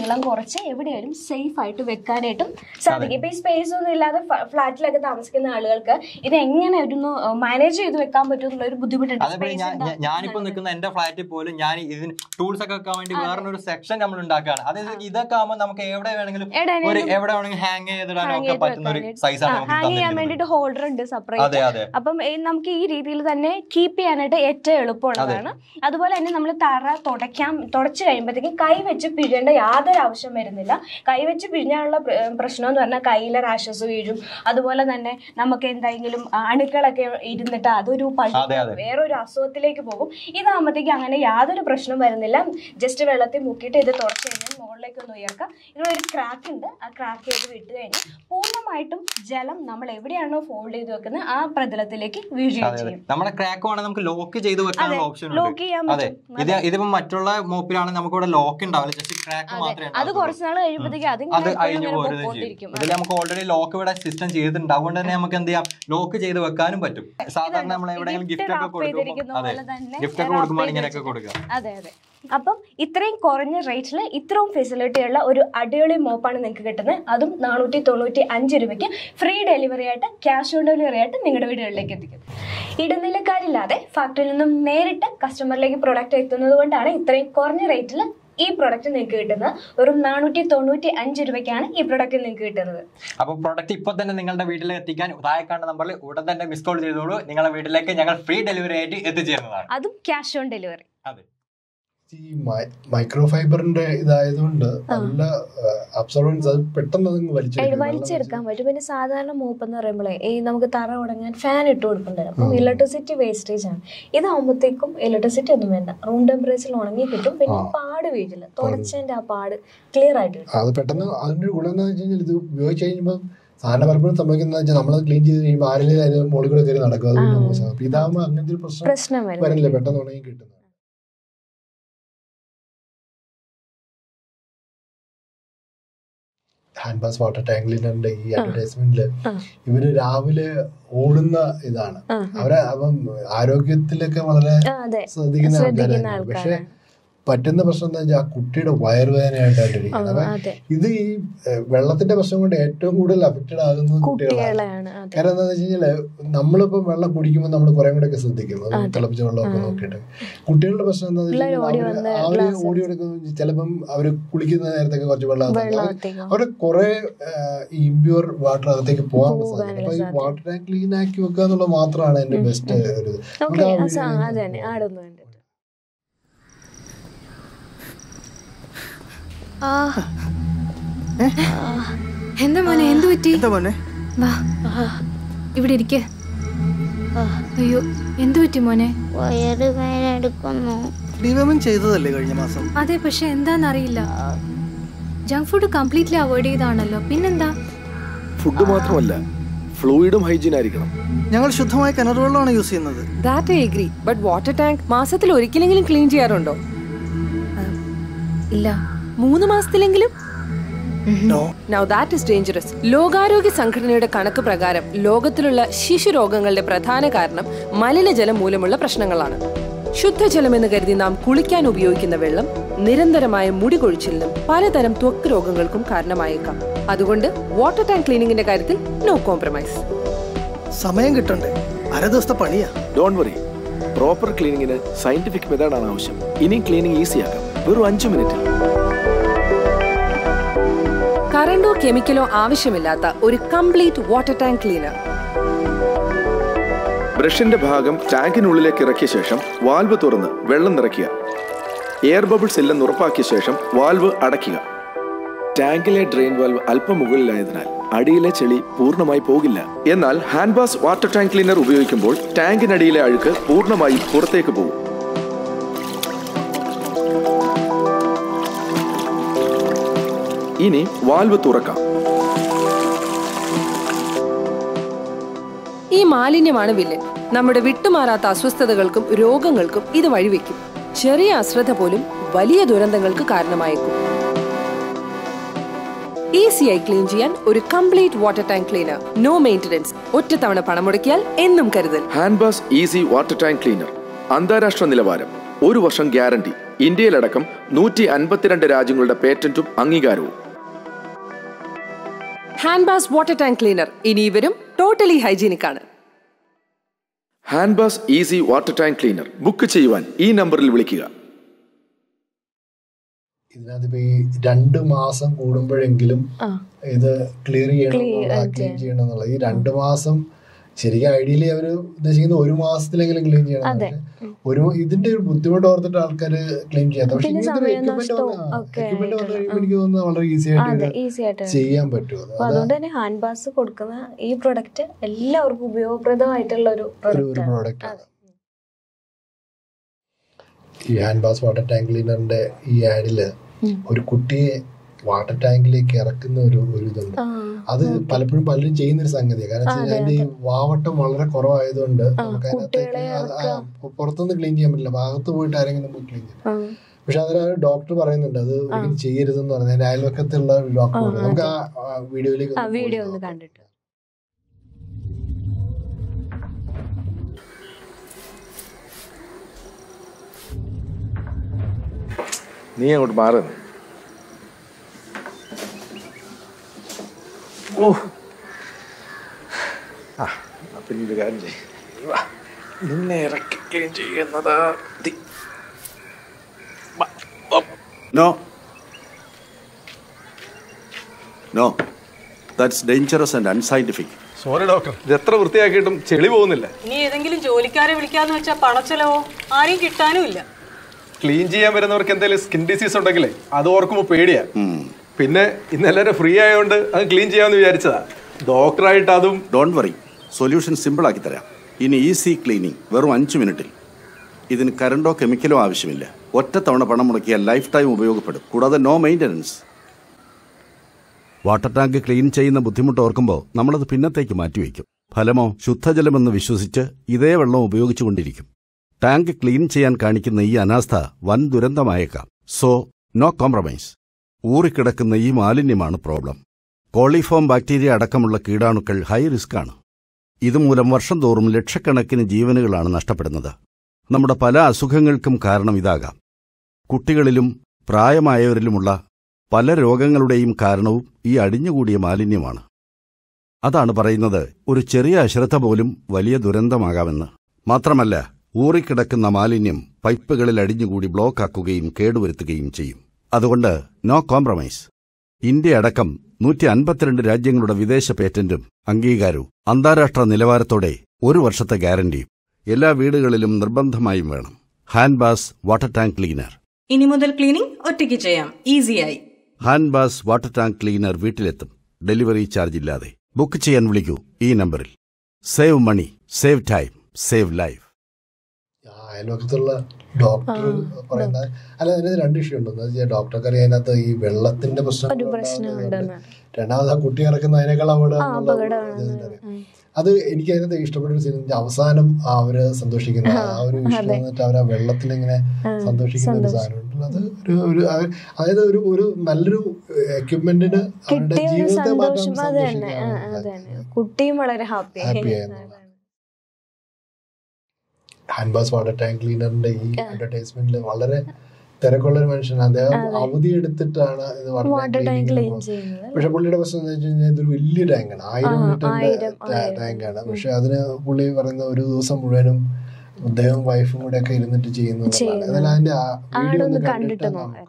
നീളം കുറച്ച് എവിടെയായാലും സേഫ് ആയിട്ട് വെക്കാനായിട്ടും സാധിക്കും ഇപ്പൊ ഈ സ്പേസ് ഒന്നും ഇല്ലാതെ ഫ്ലാറ്റിലൊക്കെ താമസിക്കുന്ന ആളുകൾക്ക് ഇത് എങ്ങനെ ഒരു മാനേജ് ചെയ്ത് വെക്കാൻ പറ്റും എന്നുള്ള ഒരു ബുദ്ധിമുട്ടുണ്ട് അതേപോലെ Space ഞാൻ ഉണ്ടാ- ഞാൻ- ഞാനിപ്പോ നിൽക്കുന്ന എന്റെ ഫ്ലാറ്റിൽ പോലും ഞാൻ ഇതിന് ടൂൾസ് ഒക്കെ വെക്കാൻ വേണ്ടി വേറൊരു സെക്ഷൻ നമ്മൾ ഉണ്ടാക്കുകയാണ് അതായത് ഇതൊക്കെ ആകുമ്പോൾ നമുക്ക് എവിടെ വേണമെങ്കിലും എവിടെയാണെങ്കിലും ഒരു എവിടെ വേണമെങ്കിലും ഹാങ് ചെയ്തിടാനും hang ഒക്കെ ചെയ്ത് പറ്റുന്ന ഒരു വെക്കാനായിട്ട്. സൈസാണ് ആ, നമുക്ക് hang ചെയ്യാൻ തന്നിരിക്കുന്നത് വേണ്ടിട്ട് ഹോൾഡർ ഉണ്ട് അതെ, സെപ്പറേറ്റ് അതെ. അപ്പം ഏ, നമുക്ക് ഈ രീതിയിൽ തന്നെ കീപ്പ് ചെയ്യാനായിട്ട് ഏറ്റവും എളുപ്പമുള്ളതാണ് അതുപോലെ തന്നെ നമ്മൾ തറ തുടയ്ക്കാൻ തുടച്ചു കഴിയുമ്പോഴത്തേക്കും കൈ വെച്ച് പിഴേണ്ട യാതൊരു ആവശ്യം വരുന്നില്ല കൈ വെച്ച് പിഴിഞ്ഞാലുള്ള പ്ര- പ്രശ്നം എന്ന് പറഞ്ഞാൽ കയ്യിലെ റാഷസ് വീഴും അതുപോലെ തന്നെ നമുക്ക് എന്തെങ്കിലും ആ, അണുക്കളൊക്കെ ഇരുന്നിട്ട് അതൊരു പഴുപ്പ് അതെ, അതെ. വേറൊരു അസുഖത്തിലേക്ക് പോകും ഇതാകുമ്പോഴത്തേക്കും അങ്ങനെ യാതൊരു പ്രശ്നവും വരുന്നില്ല ജസ്റ്റ് വെള്ളത്തിൽ മുക്കിയിട്ട് ഇത് തുടച്ചു കഴിഞ്ഞാൽ മുകളിലേക്ക് ഒന്ന് ഉയർക്കാം ഇതിനൊരു ക്രാക്ക് ഉണ്ട് ആ ക്രാക്ക് ചെയ്ത് വിട്ട് കഴിഞ്ഞാൽ പൂർണ്ണമായിട്ടും ജലം നമ്മൾ എവിടെയാണോ ഫോൾഡ് ചെയ്ത് വെക്കുന്നത് ആ പ്രതലത്തിലേക്ക് വീഴുകയും അതെ അതെ ചെയ്യും നമ്മുടെ ക്രാക്ക് വേണമെങ്കിൽ നമുക്ക് ലോക്ക് ചെയ്ത് വെക്കാനുള്ള അതെ, ഓപ്ഷൻ lock ഉണ്ട് ചെയ്യാൻ അതെ പറ്റും. ഇത് ഇതിപ്പോ മറ്റുള്ള മോപ്പിലാണ് നമുക്ക് ഇവിടെ ലോക്ക് ഉണ്ടാവില്ല ജസ്റ്റ് ക്രാക്ക് മാത്രമേ അത് കുറച്ച് നാൾ കഴിയുമ്പോഴത്തേക്കും അത് അതിങ്ങനെ എപ്പോഴും അഴിഞ്ഞു ഇങ്ങനെ പോരുകയും ചെയ്യും പൊക്കോണ്ടിരിക്കും ഇതിൽ നമുക്ക് ഓൾറെഡി ലോക്ക് ഇവിടെ സിസ്റ്റം ചെയ്തിട്ടുണ്ട് അതുകൊണ്ട് തന്നെ നമുക്ക് എന്ത് ചെയ്യാം ലോക്ക് ചെയ്ത് വെക്കാനും പറ്റും സാധാരണ നമ്മൾ എവിടെയെങ്കിലും gift ഗിഫ്റ്റ് ഒക്കെ wrap ചെയ്തിരിക്കുന്ന കൊടുക്കുമ്പോൾ അതെ പോലെ തന്നെ ഗിഫ്റ്റ് ഒക്കെ wrap കൊടുക്കുമ്പോൾ ചെയ്ത് ഇങ്ങനെയൊക്കെ വെച്ചിട്ട്. കൊടുക്കുക അതെ അതെ അപ്പം ഇത്രയും കുറഞ്ഞ റേറ്റിൽ ഇത്രയും ഫെസിലിറ്റി ഉള്ള ഒരു അടിപൊളി മോപ്പാണ് നിങ്ങൾക്ക് കിട്ടുന്നത് അതും നാനൂറ്റി തൊണ്ണൂറ്റി അഞ്ച് രൂപയ്ക്ക് ഫ്രീ ഡെലിവറി ആയിട്ട് ക്യാഷ് ഓൺ ഡെലിവറി ആയിട്ട് നിങ്ങളുടെ വീടുകളിലേക്ക് എത്തിക്കും ഇടനിലക്കാരില്ലാതെ ഫാക്ടറിയിൽ നിന്നും നേരിട്ട് കസ്റ്റമറിലേക്ക് പ്രൊഡക്റ്റ് എത്തുന്നത് കൊണ്ടാണ് ഇത്രയും കുറഞ്ഞ റേറ്റിൽ ഈ പ്രൊഡക്റ്റ് നിങ്ങൾക്ക് കിട്ടുന്നത് വെറും നാനൂറ്റി തൊണ്ണൂറ്റി അഞ്ച് രൂപയ്ക്കാണ് ഈ പ്രൊഡക്റ്റ് നിങ്ങൾക്ക് കിട്ടുന്നത് അപ്പൊ പ്രൊഡക്റ്റ് ഇപ്പൊ തന്നെ നിങ്ങളുടെ വീട്ടിലേക്ക് എത്തിക്കാൻ താഴെ കാണുന്ന നമ്പറിൽ ഉടൻ തന്നെ മിസ് കോൾ ചെയ്തോളൂ നിങ്ങളുടെ വീട്ടിലേക്ക് ഞങ്ങൾ ഫ്രീ ഡെലിവറി ആയിട്ട് എത്തിച്ചേരുന്നതാണ് അതും ക്യാഷ് ഓൺ ഡെലിവറി അതെ ഈ മൈക്രോ ഫൈബറിന്റെ ഇതായതുകൊണ്ട് നല്ല അബ്സോർബൻസ് അത് പെട്ടെന്ന് അതങ്ങ് വലിച്ചെടുക്കും വലിച്ചെടുക്കാൻ പറ്റും പിന്നെ സാധാരണ മൂപ്പ് എന്ന് പറയുമ്പോഴേ ഈ നമുക്ക് തറ ഉടങ്ങാൻ ഫാൻ ഇട്ട് കൊടുക്കണ്ടല്ലോ അപ്പം ഇലക്ട്രിസിറ്റി വേസ്റ്റേജ് ആണ് ഇതാകുമ്പോഴത്തേക്കും ഇലക്ട്രിസിറ്റി ഒന്നും വേണ്ട റൂം ടെമ്പറേച്ചറിൽ ഉണങ്ങി കിട്ടും പിന്നെ പാട് വീഴില്ല തുടച്ചതിന്റെ ആ പാട് ക്ലിയർ ആയിട്ട് കിട്ടും അത് പെട്ടെന്ന് അതിന്റെ ഒരു ഗുണം എന്താണെന്ന് വെച്ച് കഴിഞ്ഞാൽ ഇത് ഉപയോഗിച്ച് കഴിയുമ്പോൾ സാധനം പലപ്പോഴും സംഭവിക്കുന്നത് വെച്ചാൽ നമ്മളത് ക്ലീൻ ചെയ്ത് കഴിയുമ്പോൾ ആരെങ്കിലും അതിന് മുകളിൽ കൂടെ കയറി നടക്കും അത് പിന്നെ മോശം അപ്പൊ ഇതാകുമ്പോൾ അങ്ങനത്തെ ഒരു പ്രശ്നം പ്രശ്നം വരുന്നില്ല. വരില്ല പെട്ടെന്ന് ഉണങ്ങി കിട്ടുന്നത് ഹാൻഡ് പാസ് വാട്ടർ ടാങ്ക് ക്ലീനറിന്റെ ഈ അഡ്വർടൈസ്മെന്റില് ഇവര് രാവിലെ ഓടുന്ന ഇതാണ് അവരെ അപ്പം ആരോഗ്യത്തിലൊക്കെ വളരെ ആ, അതെ ശ്രദ്ധിക്കുന്ന ശ്രദ്ധിക്കുന്ന ആൾക്കാരാണ് പക്ഷെ ആൾക്കാരാണ് പറ്റുന്ന പ്രശ്നം എന്താ വെച്ചാൽ ആ കുട്ടിയുടെ വയറുവേദനയായിട്ടായിട്ടിരിക്കുന്നത് ആ, അപ്പൊ അതെ ഇത് ഈ ഏഹ്, വെള്ളത്തിന്റെ പ്രശ്നം കൊണ്ട് ഏറ്റവും കൂടുതൽ അഫക്റ്റഡ് ആകുന്നത് കുട്ടികളാണ് കുട്ടികളെയാണ് അതെ കാരണം എന്താണെന്ന് വെച്ച് കഴിഞ്ഞാല് നമ്മളിപ്പോ വെള്ളം കുടിക്കുമ്പോൾ നമ്മൾ കുറെ കൂടെ ഒക്കെ ശ്രദ്ധിക്കും അത് അതെ. തിളപ്പിച്ച വെള്ളമൊക്കെ ആ. നോക്കിയിട്ട് കുട്ടികളുടെ പ്രശ്നം എന്താണെന്ന് വെച്ച് പിള്ളേര് ഓടി കഴിഞ്ഞാൽ വന്ന് അവര് glass ഓടി എടുക്കുന്ന ചിലപ്പം അവര് കുളിക്കുന്ന നേരത്തൊക്കെ കുറച്ച് വെള്ളം അകത്ത് വെള്ളം അവര് അകത്തേക്ക് അവര് കുറെ ഇമ്പ്യൂർ വാട്ടർ അകത്തേക്ക് പോകാൻ പോകാനുള്ള സാധ്യത അപ്പൊ ഈ സാധ്യത. വാട്ടർ ടാങ്ക് ക്ലീൻ ആക്കി വെക്കുക എന്നുള്ളത് മാത്രമാണ് എന്റെ ബെസ്റ്റ് ഒരു ഇത് ഓക്കെ നമുക്ക് ആ വീഡിയോ അത് തന്നെ ആടൊന്നും കണ്ടിട്ട് ആ. ആ. എന്താ മോനെ എന്ത് പറ്റി എന്താ മോനെ വാ ഇവിടെ ഇരിക്ക അയ്യോ എന്ത് പറ്റി മോനെ വയറ് വേദന എടുക്കുന്നു ഡിവോമിൻ ചെയ്തതല്ലേ കഴിഞ്ഞ മാസം അതെ പക്ഷെ എന്താന്നറിയില്ല ജങ്ക് ഫുഡ് കംപ്ലീറ്റ്ലി അവോയ്ഡ് ചെയ്താണല്ലോ പിന്നെന്താ ഫുഡ് മാത്രമല്ല ഫ്ലൂയിഡും ഹൈജീൻ ആയിരിക്കണം ഞങ്ങൾ ശുദ്ധമായ കിണർ വെള്ളമാണ് യൂസ് ചെയ്യുന്നത് that I agree but water tank മാസത്തിൽ ഒരിക്കലെങ്കിലും ക്ലീൻ ചെയ്യാറുണ്ടോ ഇല്ല മൂന്ന് മാസത്തിലെങ്കിലും നൗ ദാറ്റ് ഇസ് ഡേഞ്ചറസ് ലോകാരോഗ്യ സംഘടനയുടെ കണക്ക് പ്രകാരം ലോകത്തിലുള്ള ശിശുരോഗങ്ങളുടെ പ്രധാന കാരണം മലിനജലം മൂലമുള്ള പ്രശ്നങ്ങളാണ് ശുദ്ധജലം എന്ന് കരുതി നാം കുളിക്കാൻ ഉപയോഗിക്കുന്ന വെള്ളം നിരന്തരമായ മുടി കൊഴിച്ചിലിനും പലതരം ത്വക്ക് രോഗങ്ങൾക്കും കാരണമായേക്കാം അതുകൊണ്ട് വാട്ടർ ടാങ്ക് ക്ലീനിങ്ങിന്റെ കാര്യത്തിൽ നോ കോംപ്രമൈസ് സമയം കിട്ടണ്ടേ അര ദിവസത്തെ പണിയാ ഡോൺ വറി പ്രോപ്പർ ക്ലീനിങ്ങിന് സയന്റിഫിക് മെത്തേഡാണ് ആവശ്യം ഇനിയും ക്ലീനിങ് ഈസി ആക്കാം വെറും അഞ്ചു മിനിറ്റിൽ കറണ്ടോ കെമിക്കലോ ആവശ്യമില്ലാത്ത ഒരു കംപ്ലീറ്റ് വാട്ടർ ടാങ്ക് ക്ലീനർ ബ്രഷിന്റെ ഭാഗം ടാങ്കിനുള്ളിലേക്ക് ഇറക്കിയ ശേഷം വാൽവ് തുറന്ന് വെള്ളം നിറയ്ക്കുക എയർ ബബിൾസ് ഇല്ലെന്ന് ഉറപ്പാക്കിയ ശേഷം വാൽവ് അടയ്ക്കുക ടാങ്കിലെ ഡ്രെയിൻ വാൽവ് അല്പം മുകളിലായതിനാൽ അടിയിലെ ചെളി പൂർണ്ണമായി പോകില്ല എന്നാൽ hand wash water tank cleaner ഉപയോഗിക്കുമ്പോൾ ടാങ്കിനടിയിലെ അഴുക്ക് പൂർണ്ണമായും പുറത്തേക്ക് പോകും ഇനി വാൽവ് തുറക്കാം ഈ മാലിന്യമാണ് വില്ലൻ നമ്മുടെ വിട്ടുമാറാത്ത അസ്വസ്ഥതകൾക്കും രോഗങ്ങൾക്കും ഇത് വഴിവെക്കും ചെറിയ അശ്രദ്ധ പോലും വലിയ ദുരന്തങ്ങൾക്ക് കാരണമായേക്കും ഈസിയായി ക്ലീൻ ചെയ്യാൻ ഒരു complete water tank cleaner no maintenance ഒറ്റത്തവണ പണം മുടക്കിയാൽ എന്നും കരുതൽ hand bass easy water tank cleaner അന്താരാഷ്ട്ര നിലവാരം ഒരു വർഷം ഗ്യാരണ്ടി ഇന്ത്യയിലടക്കം നൂറ്റി അൻപത്തിരണ്ട് രാജ്യങ്ങളുടെ പേറ്റന്റും അംഗീകാരവും ഹാൻഡ്ബാസ് വാട്ടർ ടാങ്ക് ക്ലീനർ ഇനി ഇവരും ടോട്ടലി ഹൈജീനിക് ആണ് ഹാൻഡ്ബാസ് easy water tank cleaner book ചെയ്യുവാൻ ഈ നമ്പറിൽ വിളിക്കുക ഇതിനകത്ത് ഇപ്പൊ ഈ രണ്ട് മാസം കൂടുമ്പോഴെങ്കിലും ഇത് ക്ലിയർ ചെയ്യണം ക്ലീൻ ചെയ്യണം എന്നുള്ളത് ഈ രണ്ട് മാസം ശരിക്കും ഐഡിയലി അവർ ഉദ്ദേശിക്കുന്നത് ഒരു മാസത്തിലെങ്കിലും ക്ലീൻ ചെയ്യണം അതെ. എന്നൊക്കെ. ഒരു ഇതിന്റെ ഒരു ബുദ്ധിമുട്ട് ഓർത്തിട്ട് ആൾക്കാർ ക്ലെയിം ചെയ്യാത്ത പക്ഷെ പിന്നെ ഇങ്ങനത്തെ ഒരു സമയം equipment നഷ്ടവും വന്ന് ഒക്കെ equipment വന്നു കഴിയുമ്പോൾ എനിക്ക് തോന്നുന്നത് വളരെ ഈസി അതെ ആയിട്ട് ഈസി ആയിട്ട് ചെയ്യാൻ പറ്റും അത് അപ്പൊ അതുകൊണ്ട് തന്നെ ഹാൻഡ് ബാസ് കൊടുക്കുന്ന ഈ പ്രൊഡക്റ്റ് എല്ലാവർക്കും ഉപയോഗപ്രദമായിട്ടുള്ള ഒരു ഒരു ഒരു പ്രൊഡക്റ്റ് പ്രോഡക്റ്റ് ആണ് ഈ ഹാൻഡ് ബാസ് വാട്ടർ ടാങ്ക് ക്ലീനറിന്റെ ഈ ആഡില് ഒരു കുട്ടിയെ വാട്ടർ ടാങ്കിലേക്ക് ഇറക്കുന്ന ഒരു ഒരു ഇതുണ്ട് അത് പലപ്പോഴും പലരും ചെയ്യുന്ന ഒരു സംഗതിയാണ് കാരണം വെച്ചാൽ അതിന്റെ ഈ വാവട്ടം വളരെ കുറവായതുകൊണ്ട് നമുക്ക് അതിനകത്തേക്ക് അത് ആ പുറത്തുനിന്ന് ക്ലീൻ ചെയ്യാൻ പറ്റില്ല ഭാഗത്ത് പോയിട്ട് ആരെങ്കിലും നമുക്ക് ക്ലീൻ ചെയ്യാം പക്ഷെ അതിൽ ഡോക്ടർ പറയുന്നുണ്ട് അത് ഒരിക്കലും ചെയ്യരുതെന്ന് പറഞ്ഞാൽ അതിന്റെ അയൽവക്കത്തുള്ള ഒരു ഡോക്ടർ ആ, നമുക്ക് അതെ. ആ വീഡിയോയിലേക്ക് ആ ഒന്ന് പോയി വീഡിയോ ഒന്ന് കണ്ടിട്ട് നീ അങ്ങോട്ട് മാറി നിന്ന്. ഓ ആ പിന്നെ ഒരു കാര്യം ചെയ്യ്. നീ വാ. നിന്നെ ഇറക്കി ക്ലീൻ ചെയ്യുന്നതാ the- no no that's dangerous and unscientific sorry doctor ഇത് എത്ര വൃത്തിയാക്കിയിട്ടും ചെളി പോകുന്നില്ല ഇനി ഏതെങ്കിലും ജോലിക്കാരെ വിളിക്കാന്ന് വെച്ചാൽ പണച്ചെലവോ ആരെയും കിട്ടാനും ഇല്ല ക്ലീൻ ചെയ്യാൻ വരുന്നവർക്ക് എന്തെങ്കിലും സ്കിൻ ഡിസീസ് ഉണ്ടെങ്കിലേ അത് ഓർക്കുമ്പോൾ പേടിയാ പിന്നെ ഇന്ന് എല്ലാവരും ഫ്രീ ആയതുകൊണ്ട് അത് ക്ലീൻ ചെയ്യാമെന്ന് വിചാരിച്ചതാ ഡോക്ടറായിട്ട് അതും ഡോണ്ട് വറി സൊല്യൂഷൻ സിമ്പിൾ ആക്കി തരാം ഇനി ഈസി ക്ലീനിങ് വെറും അഞ്ച് മിനിറ്റിൽ ഇതിന് കറണ്ടോ കെമിക്കലോ ആവശ്യമില്ല ഒറ്റ തവണ പണം മുടക്കിയാൽ ലൈഫ് ടൈം ഉപയോഗപ്പെടും കൂടാതെ no maintenance water tank clean ചെയ്യുന്ന ബുദ്ധിമുട്ട് ഓർക്കുമ്പോൾ നമ്മളത് പിന്നത്തേക്ക് മാറ്റിവെക്കും ഫലമോ ശുദ്ധജലമെന്ന് വിശ്വസിച്ച് ഇതേ വെള്ളം ഉപയോഗിച്ചുകൊണ്ടിരിക്കും ടാങ്ക് ക്ലീൻ ചെയ്യാൻ കാണിക്കുന്ന ഈ അനാസ്ഥ വൻ ദുരന്തമായേക്കാം സോ നോ കോംപ്രമൈസ് ഊറിക്കിടക്കുന്ന ഈ മാലിന്യമാണ് പ്രോബ്ലം കോളിഫോം ബാക്ടീരിയ അടക്കമുള്ള കീടാണുക്കൾ ഹൈ റിസ്ക് ആണ് ഇതുമൂലം വർഷം തോറും ലക്ഷക്കണക്കിന് ജീവനുകളാണ് നഷ്ടപ്പെടുന്നത് നമ്മുടെ പല അസുഖങ്ങൾക്കും കാരണം ഇതാകാം കുട്ടികളിലും പ്രായമായവരിലുമുള്ള പല രോഗങ്ങളുടെയും കാരണവും ഈ അടിഞ്ഞുകൂടിയ മാലിന്യമാണ് അതാണ് പറയുന്നത് ഒരു ചെറിയ അശ്രദ്ധ പോലും വലിയ ദുരന്തമാകാമെന്ന് മാത്രമല്ല ഊറിക്കിടക്കുന്ന മാലിന്യം പൈപ്പുകളിൽ അടിഞ്ഞുകൂടി ബ്ലോക്കാക്കുകയും കേടുവരുത്തുകയും ചെയ്യും അതുകൊണ്ട് നോ കോംപ്രമൈസ് ഇന്ത്യ അടക്കം നൂറ്റി അൻപത്തിരണ്ട് രാജ്യങ്ങളുടെ വിദേശ പേറ്റന്റും അംഗീകാരവും അന്താരാഷ്ട്ര നിലവാരത്തോടെ ഒരു വർഷത്തെ ഗ്യാരണ്ടിയും എല്ലാ വീടുകളിലും നിർബന്ധമായും വേണം hand bass water tank cleaner ഇനി മുതൽ ക്ലീനിങ് ഒറ്റയ്ക്ക് ചെയ്യാം ഈസിയായി hand bass water tank cleaner വീട്ടിലെത്തും ഡെലിവറി ചാർജ് ഇല്ലാതെ ബുക്ക് ചെയ്യാൻ വിളിക്കൂ ഈ നമ്പറിൽ save money save time save life അയൽവക്കത്തുള്ള ഡോക്ടർ പറയുന്ന അല്ല അതിനകത്ത് രണ്ട് വിഷയം ഉണ്ട് എന്ന് വെച്ചാൽ ഡോക്ടർക്ക് അറിയാം അതിനകത്ത് ഈ വെള്ളത്തിന്റെ പ്രശ്നം ഒരു പ്രശ്നമുണ്ടെന്ന് രണ്ടാമത് ആ കുട്ടി ഇറക്കുന്ന അതിനേക്കാൾ അവിടെ ആ അപകടമാണ് അത് എനിക്ക് അതിനകത്ത് ഇഷ്ടപ്പെട്ട ഒരു സീൻ അവസാനം അവര് സന്തോഷിക്കുന്ന ആ ഒരു വിഷയം അതെ. എന്നിട്ട് അവർ ആ വെള്ളത്തിൽ ഇങ്ങനെ ആ, സന്തോഷിക്കുന്ന ഒരു സന്തോഷം. സാധനമുണ്ട് അത് ഒരു ഒരു അവ- അതായത് ഒരു ഒരു നല്ലൊരു എക്യുപ്മെന്റിന് അവരുടെ കിട്ടിയ ഒരു ജീവിതത്തെ മാറ്റാൻ സന്തോഷം അത് തന്നെ ആ, സന്തോഷിക്കാൻ അത് തന്നെ കുട്ടിയും വളരെ ഹാപ്പി ഹാപ്പി ഹാൻഡ്ബാസ് വാട്ടർ ടാങ്ക് ക്ലീനറിന്റെ ഈ അഡ്വർടൈസ്മെന്റിൽ വളരെ തിരക്കുള്ള ഒരു മനുഷ്യൻ അദ്ദേഹം അതെ. അവധി എടുത്തിട്ടാണ് ഇത് വാട്ടർ ടാങ്ക് ക്ലീനിങ്ങിന് ക്ലീൻ പോകുന്നത്. ചെയ്യുന്നത് പക്ഷെ പുള്ളിയുടെ പ്രശ്നം എന്ന് വെച്ച് കഴിഞ്ഞാൽ ഇതൊരു വലിയ ടാങ്കാണ് ആയിരം ആ, ലിറ്ററിന്റെ ആയിരം, ആയിരം. ടാങ്കാണ് പക്ഷെ അതിന് പുള്ളി പറയുന്ന ഒരു ദിവസം മുഴുവനും അദ്ദേഹം വൈഫും കൂടെ ഒക്കെ ഇരുന്നിട്ട് ചെയ്യുന്നു ചെയ്യുന്നു. എന്നാൽ അതിന്റെ വീഡിയോ ആടൊന്ന് ഒന്ന് കണ്ടിട്ട് കണ്ടിട്ട് നോക്കാം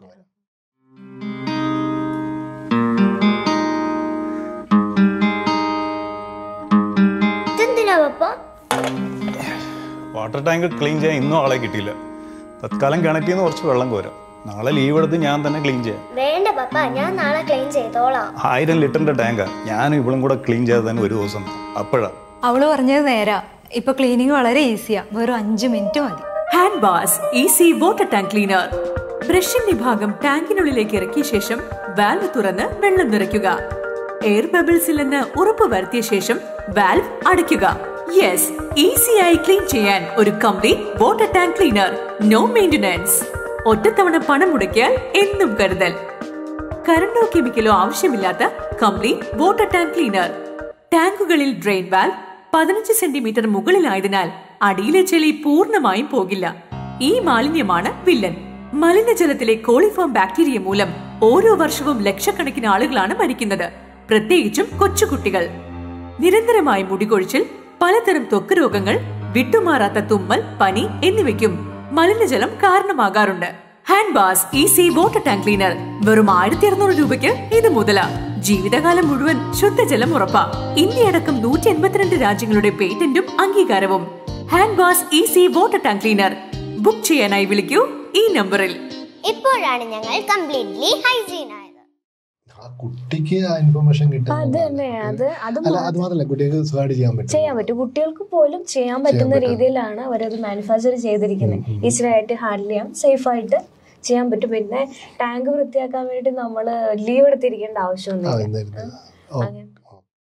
ഇതെന്തിനാ പപ്പ വാട്ടർ ടാങ്ക് ക്ലീൻ ചെയ്യാൻ ഇന്നും ആളെ കിട്ടിയില്ല തത്കാലം കിണറ്റിൽ നിന്ന് കുറച്ച് വെള്ളം കോരാം നാളെ ലീവ് എടുത്ത് ഞാൻ തന്നെ ക്ലീൻ ചെയ്യാം വേണ്ട പപ്പ ഞാൻ നാളെ ക്ലീൻ ചെയ്തോളാം ആയിരം ലിറ്ററിന്റെ ടാങ്കാ ഞാനും ഇവളും കൂടെ ക്ലീൻ ചെയ്ത് തന്നെ ഒരു ദിവസം അപ്പോഴാ അവള് പറഞ്ഞത് നേരാ ഇപ്പൊ ക്ലീനിങ് വളരെ ഈസിയാ വെറും അഞ്ച് മിനിറ്റ് മതി hand bass easy water tank cleaner ബ്രഷിന്റെ ഭാഗം ടാങ്കിനുള്ളിലേക്ക് ഇറക്കിയ ശേഷം വാൽവ് തുറന്ന് വെള്ളം നിറയ്ക്കുക എയർ ബബിൾസ് ഇല്ലെന്ന് ഉറപ്പ് വരുത്തിയ ശേഷം വാൽവ് അടയ്ക്കുക യെസ് ഈസിയായി ക്ലീൻ ചെയ്യാൻ ഒരു complete water tank cleaner no maintenance ഒറ്റത്തവണ പണം മുടക്കിയാൽ എന്നും കരുതൽ കറണ്ടോ കെമിക്കലോ ആവശ്യമില്ലാത്ത കംപ്ലീറ്റ് വാട്ടർ ടാങ്ക് ക്ലീനർ ടാങ്കുകളിൽ ഡ്രെയിൻ വാൽവ് പതിനഞ്ച് സെന്റിമീറ്റർ മുകളിലായതിനാൽ അടിയിലെ ചെളി പൂർണ്ണമായും പോകില്ല ഈ മാലിന്യമാണ് വില്ലൻ മലിനജലത്തിലെ കോളിഫോം ബാക്ടീരിയ മൂലം ഓരോ വർഷവും ലക്ഷക്കണക്കിന് ആളുകളാണ് മരിക്കുന്നത് പ്രത്യേകിച്ചും കൊച്ചുകുട്ടികൾ നിരന്തരമായ മുടികൊഴിച്ചിൽ പലതരം ത്വക്ക് രോഗങ്ങൾ വിട്ടുമാറാത്ത തുമ്മൽ പനി എന്നിവയ്ക്കും മലിനജലം കാരണമാകാറുണ്ട് hand bass easy water tank cleaner വെറും ആയിരത്തി അറുന്നൂറ് രൂപയ്ക്ക് ഇത് മുതല ജീവിതകാലം മുഴുവൻ ശുദ്ധജലം ഉറപ്പാ ഇന്ത്യയടക്കം നൂറ്റി എൺപത്തിരണ്ട് രാജ്യങ്ങളുടെ പേറ്റന്റും അംഗീകാരവും hand bass easy water tank cleaner book ചെയ്യാനായി വിളിക്കൂ ഈ നമ്പറിൽ ഇപ്പോഴാണ് ഞങ്ങൾ കംപ്ലീറ്റ്ലി ഹൈജീൻ ആയത് കുട്ടിക്ക് ആ ഇൻഫർമേഷൻ കിട്ടും അത് തന്നെ അത് അത് അല്ല അത് മാത്രമല്ല കുട്ടിക്ക് സുഖമായിട്ട് ചെയ്യാൻ പറ്റും ചെയ്യാൻ പറ്റും കുട്ടികൾക്ക് പോലും ചെയ്യാൻ പറ്റുന്ന രീതിയിലാണ് അവരത് മാനുഫാക്ചർ ചെയ്തിരിക്കുന്നത് ഈസി ആയിട്ട് ഹാൻഡിൽ ചെയ്യാം സേഫ് ആയിട്ട് ചെയ്യാൻ പറ്റും പിന്നെ ടാങ്ക് വൃത്തിയാക്കാൻ വേണ്ടി നമ്മൾ ലീവ് എടുത്തിരിക്കേണ്ട ആ, ആവശ്യമൊന്നുമില്ല എന്തായിരുന്നു? ഓ. അങ്ങനെ